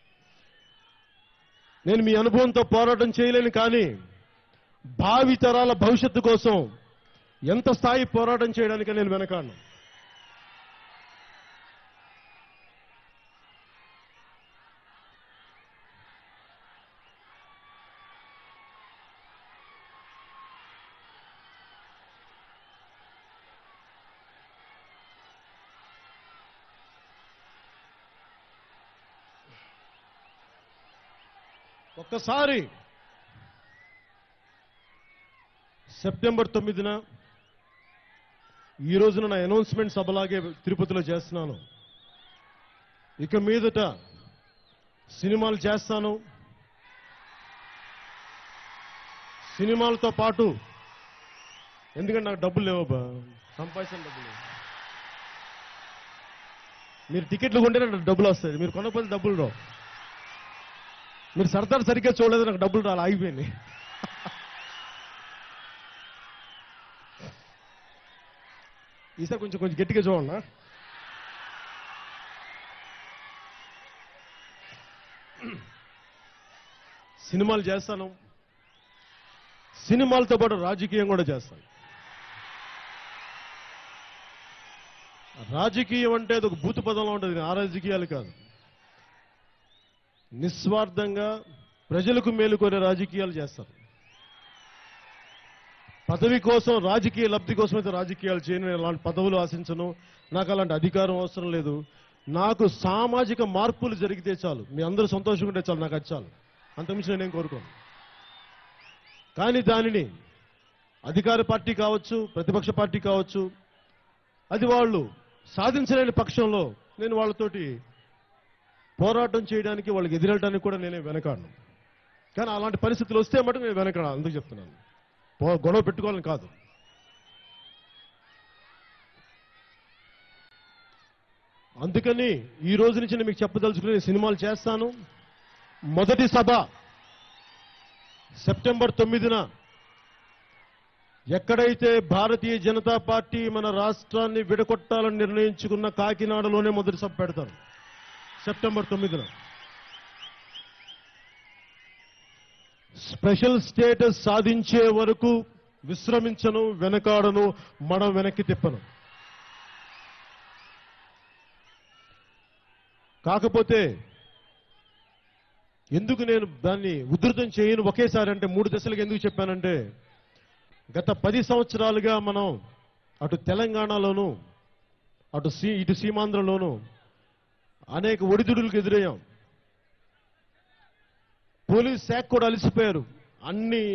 నేను మీ అనుభవంతో పోరాటం చేయలేను కానీ భావి తరాల భవిష్యత్తు కోసం ఎంత స్థాయి పోరాటం చేయడానికి నేను వెనకాను ఒక్కసారి సెప్టెంబర్ తొమ్మిదిన ఈ రోజున నా అనౌన్స్మెంట్ సభలాగే తిరుపతిలో చేస్తున్నాను ఇక మీదట సినిమాలు చేస్తాను సినిమాలతో పాటు ఎందుకంటే నాకు డబ్బులు లేవు బా సంపాదించిన డబ్బులు లేవు. మీరు టికెట్లు కొంటేనే నాకు డబ్బులు వస్తాయి మీరు కొనకపోతే డబ్బులు రావు మీరు సరదాలు సరిగ్గా చూడలేదు నాకు డబ్బులు రాలి ఆగిపోయింది ఈసారి కొంచెం కొంచెం గట్టిగా చూడండి సినిమాలు చేస్తాను సినిమాలతో పాటు రాజకీయం కూడా చేస్తాను రాజకీయం అంటే అది ఒక భూత పదంలో ఉంటుంది ఆ రాజకీయాలు కాదు నిస్వార్థంగా ప్రజలకు మేలు కోరే రాజకీయాలు చేస్తారు పదవి కోసం రాజకీయ లబ్ధి కోసం అయితే రాజకీయాలు చేయను నేను అలాంటి పదవులు ఆశించను నాకు అలాంటి అధికారం అవసరం లేదు నాకు సామాజిక మార్పులు జరిగితే చాలు మీ అందరూ సంతోషంగా ఉంటే చాలు నాకు అది చాలు అంతకుమించి నేనేం కోరుకోను కానీ దానిని అధికార పార్టీ కావచ్చు ప్రతిపక్ష పార్టీ కావచ్చు అది వాళ్ళు సాధించలేని పక్షంలో నేను వాళ్ళతోటి పోరాటం చేయడానికి వాళ్ళకి ఎదురెళ్ళడానికి కూడా నేనే వెనకాడను కానీ అలాంటి పరిస్థితులు వస్తే మటుకు నేను వెనకాడ అందుకు చెప్తున్నాను పో- గొడవ పెట్టుకోవాలని కాదు అందుకని ఈ రోజు నుంచి నేను మీకు చెప్పదలుచుకుని నేను సినిమాలు చేస్తాను మొదటి సభ సెప్టెంబర్ తొమ్మిదిన ఎక్కడైతే భారతీయ జనతా పార్టీ మన రాష్ట్రాన్ని విడగొట్టాలని నిర్ణయించుకున్న కాకినాడలోనే మొదటి సభ పెడతారు సెప్టెంబర్ తొమ్మిదిన స్పెషల్ స్టేటస్ సాధించే వరకు విశ్రమించను వెనకాడను మనం వెనక్కి తిప్పను కాకపోతే ఎందుకు నేను దాన్ని ఉధృతం చేయను ఒకేసారి అంటే మూడు దశలకు ఎందుకు చెప్పానంటే గత పది సంవత్సరాలుగా మనం అటు తెలంగాణలోను అటు సీ ఇటు సీమాంధ్రలోను అనేక ఒడిదుడులకు ఎదురయ్యాం పోలీస్ శాఖ కూడా అలసిపోయారు అన్ని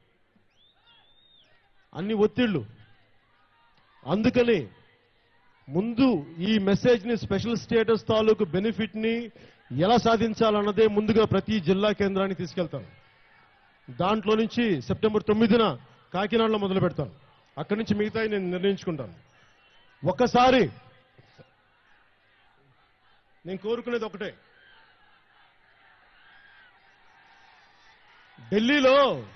అన్ని ఒత్తిళ్లు అందుకని ముందు ఈ మెసేజ్ ని స్పెషల్ స్టేటస్ తాలూకు బెనిఫిట్ ని ఎలా సాధించాలన్నదే ముందుగా ప్రతి జిల్లా కేంద్రానికి తీసుకెళ్తాను దాంట్లో నుంచి సెప్టెంబర్ తొమ్మిదిన కాకినాడలో మొదలు పెడతాను అక్కడి నుంచి మిగతా నేను నిర్ణయించుకుంటాను ఒక్కసారి నేను కోరుకునేది ఒకటే ఢిల్లీలో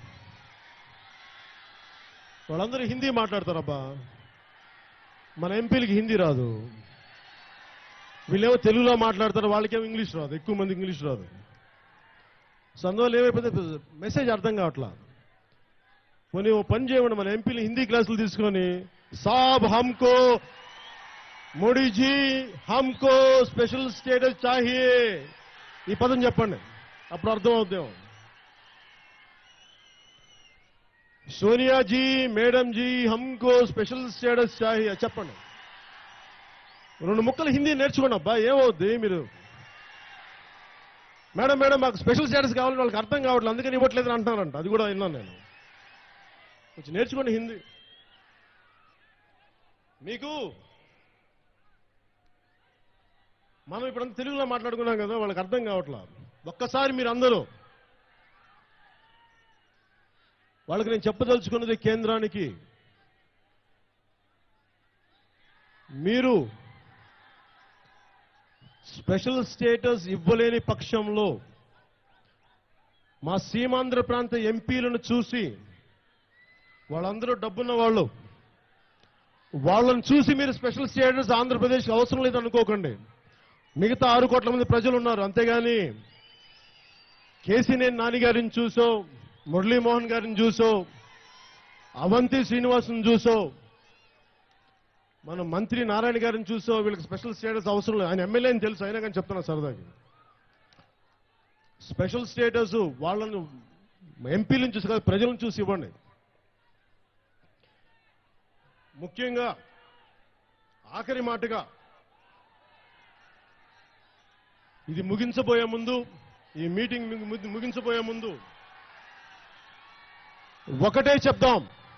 వాళ్ళందరూ హిందీ మాట్లాడతారబ్బా మన ఎంపీలకి హిందీ రాదు వీళ్ళేమో తెలుగులో మాట్లాడతారు వాళ్ళకేమో ఇంగ్లీష్ రాదు ఎక్కువ మంది ఇంగ్లీష్ రాదు సో అందువల్ల ఏమైపోతే మెసేజ్ అర్థం కావట్లా పోనీ ఓ పని చేయమండి మన ఎంపీలు హిందీ క్లాసులు తీసుకొని సాబ్ హమ్కో మోడీజీ హమ్కో స్పెషల్ స్టేటస్ చాహియే ఈ పదం చెప్పండి అప్పుడు అర్థం అవుతాం సోనియా జీ మేడం జీ హమ్కో స్పెషల్ స్టేటస్ చాహియే చెప్పండి రెండు ముక్కలు హిందీ నేర్చుకోండి అబ్బా ఏమవుద్ది మీరు మేడం మేడం మాకు స్పెషల్ స్టేటస్ కావాలని వాళ్ళకి అర్థం కావట్లేదు అందుకని ఇవ్వట్లేదని అంటున్నారంట అది కూడా విన్నాను నేను కొంచెం నేర్చుకోండి హిందీ మీకు మనం ఇప్పుడంతా తెలుగులో మాట్లాడుకున్నాం కదా వాళ్ళకి అర్థం కావట్లా ఒక్కసారి మీరు అందరూ వాళ్ళకి నేను చెప్పదలుచుకున్నది కేంద్రానికి మీరు స్పెషల్ స్టేటస్ ఇవ్వలేని పక్షంలో మా సీమాంధ్ర ప్రాంత ఎంపీలను చూసి వాళ్ళందరూ డబ్బున్న వాళ్ళు వాళ్ళని చూసి మీరు స్పెషల్ స్టేటస్ ఆంధ్రప్రదేశ్ అవసరం లేదు అనుకోకండి మిగతా ఆరు కోట్ల మంది ప్రజలు ఉన్నారు అంతేగాని కేసీనేని నాని గారిని చూసో మురళీమోహన్ గారిని చూసో అవంతి శ్రీనివాసుని చూసో మన మంత్రి నారాయణ గారిని చూసో వీళ్ళకి స్పెషల్ స్టేటస్ అవసరం లేదు ఆయన ఎమ్మెల్యే అని తెలుసు అయినా కానీ చెప్తున్నా సరదాకి స్పెషల్ స్టేటస్ వాళ్ళను ఎంపీలను చూసి కాదు ప్రజలను చూసి ఇవ్వండి ముఖ్యంగా ఆఖరి మాటగా ఇది ముగించబోయే ముందు ఈ మీటింగ్ ము- ము- ముగించబోయే ముందు ఒకటే చెప్దాం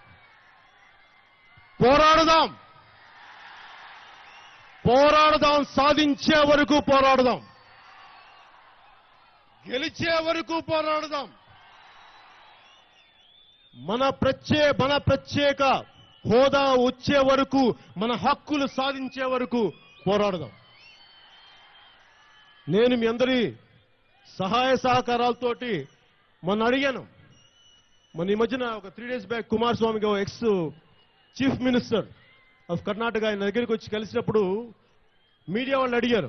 పోరాడదాం పోరాడదాం సాధించే వరకు పోరాడదాం గెలిచే వరకు పోరాడదాం మన ప్రత్యే మన ప్రత్యేక హోదా వచ్చే వరకు మన హక్కులు సాధించే వరకు పోరాడదాం నేను మీ అందరి సహాయ సహకారాలతోటి మొన్న అడిగాను మొన్న ఈ మధ్యన ఒక three days back Kumaraswamy garu ex chief minister of Karnataka ఆయన దగ్గరికి వచ్చి కలిసినప్పుడు మీడియా వాళ్ళు అడిగారు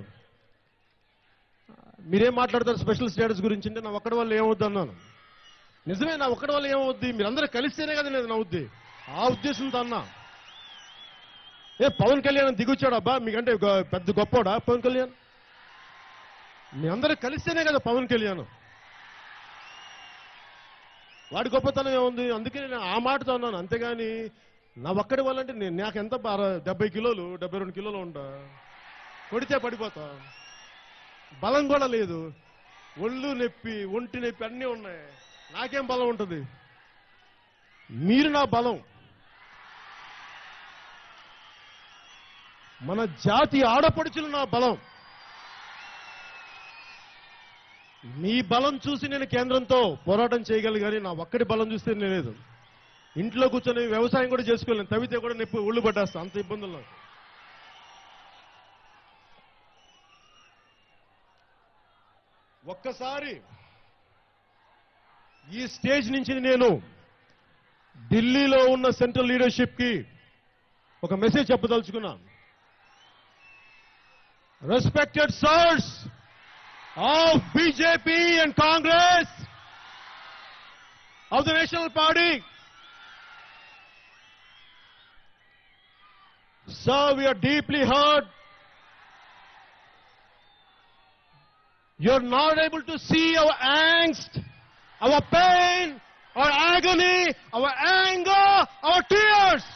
మీరేం మాట్లాడతారు స్పెషల్ స్టేటస్ గురించి అంటే నా ఒక్కడి వల్ల ఏమవుద్ది అన్నాను నిజమే నా ఒక్కడి వల్ల ఏమవుద్ది మీరందరూ కలిస్తేనే కదా నేను నవ్వుద్ది ఆ ఉద్దేశంతో అన్నా ఏ పవన్ కళ్యాణ్ దిగొచ్చాడు అబ్బా మీకంటే గొ- పెద్ద గొప్పోడా పవన్ కళ్యాణ్ మీ అందరూ కలిస్తేనే కదా పవన్ కళ్యాణ్ వాడి గొప్పతనం ఏముంది అందుకే నేను ఆ మాటతో అన్నాను అంతేగాని నా ఒక్కడి వల్ల అంటే నేను నాకు ఎంత బార- డెబ్బై కిలోలు డెబ్బై రెండు కిలోలు ఉంటా కొడితే పడిపోతా బలం కూడా లేదు ఒళ్ళు నొప్పి ఒంటి నొప్పి అన్నీ ఉన్నాయి నాకేం బలం ఉంటుంది మీరు నా బలం మన జాతి ఆడపడుచులు నా బలం మీ బలం చూసి నేను కేంద్రంతో పోరాటం చేయగలిగాని నా ఒక్కడి బలం చూస్తే నేను లేదు ఇంట్లో కూర్చొని వ్యవసాయం కూడా చేసుకోలేను తవ్వితే కూడా నొప్పి ఒళ్ళు పట్టేస్తా అంత ఇబ్బందులు నాకు ఒక్కసారి ఈ స్టేజ్ నుంచి నేను ఢిల్లీలో ఉన్న సెంట్రల్ లీడర్షిప్ కి ఒక మెసేజ్ చెప్పదలుచుకున్నా respected sirs of BJP and Congress of the national party Sir, we are deeply hurt. You're not able to see our angst, our pain, our agony, our anger, our tears.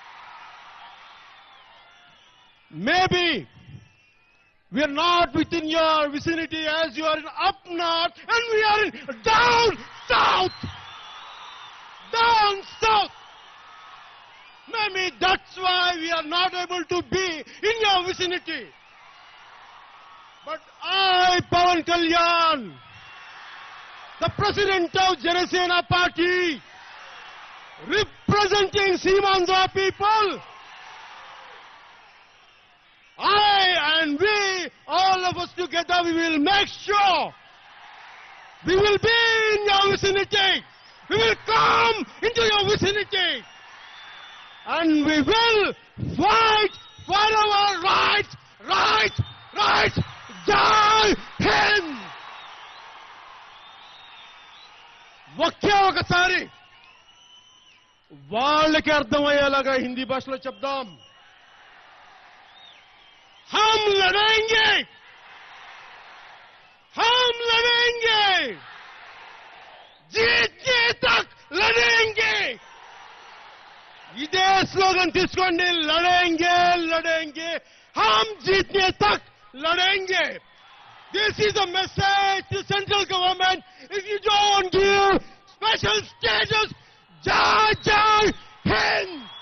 Maybe we are not within your vicinity as you are in up north and we are in down south. Down south. Maybe that's why we are not able to be in your vicinity. But I, Pawan Kalyan, the president of Janasena Party, representing Simandra people, I and we, all of us together, we will make sure we will be in your vicinity. We will come into your vicinity and we will fight for our rights, rights, rights. Jai Hind! ఒకే ఒకసారి వాళ్ళకి అర్థమయ్యేలాగా హిందీ భాషలో చెప్దాం हम लड़ेंगे हम लड़ेंगे जीतने तक लड़ेंगे ఇదే స్లోగన్ తీసుకోండి లడేంగే లడేంగే హమ్ జీతనే తక్ లడేంగే this is the message to central government if you don't give special status జై జై హింద్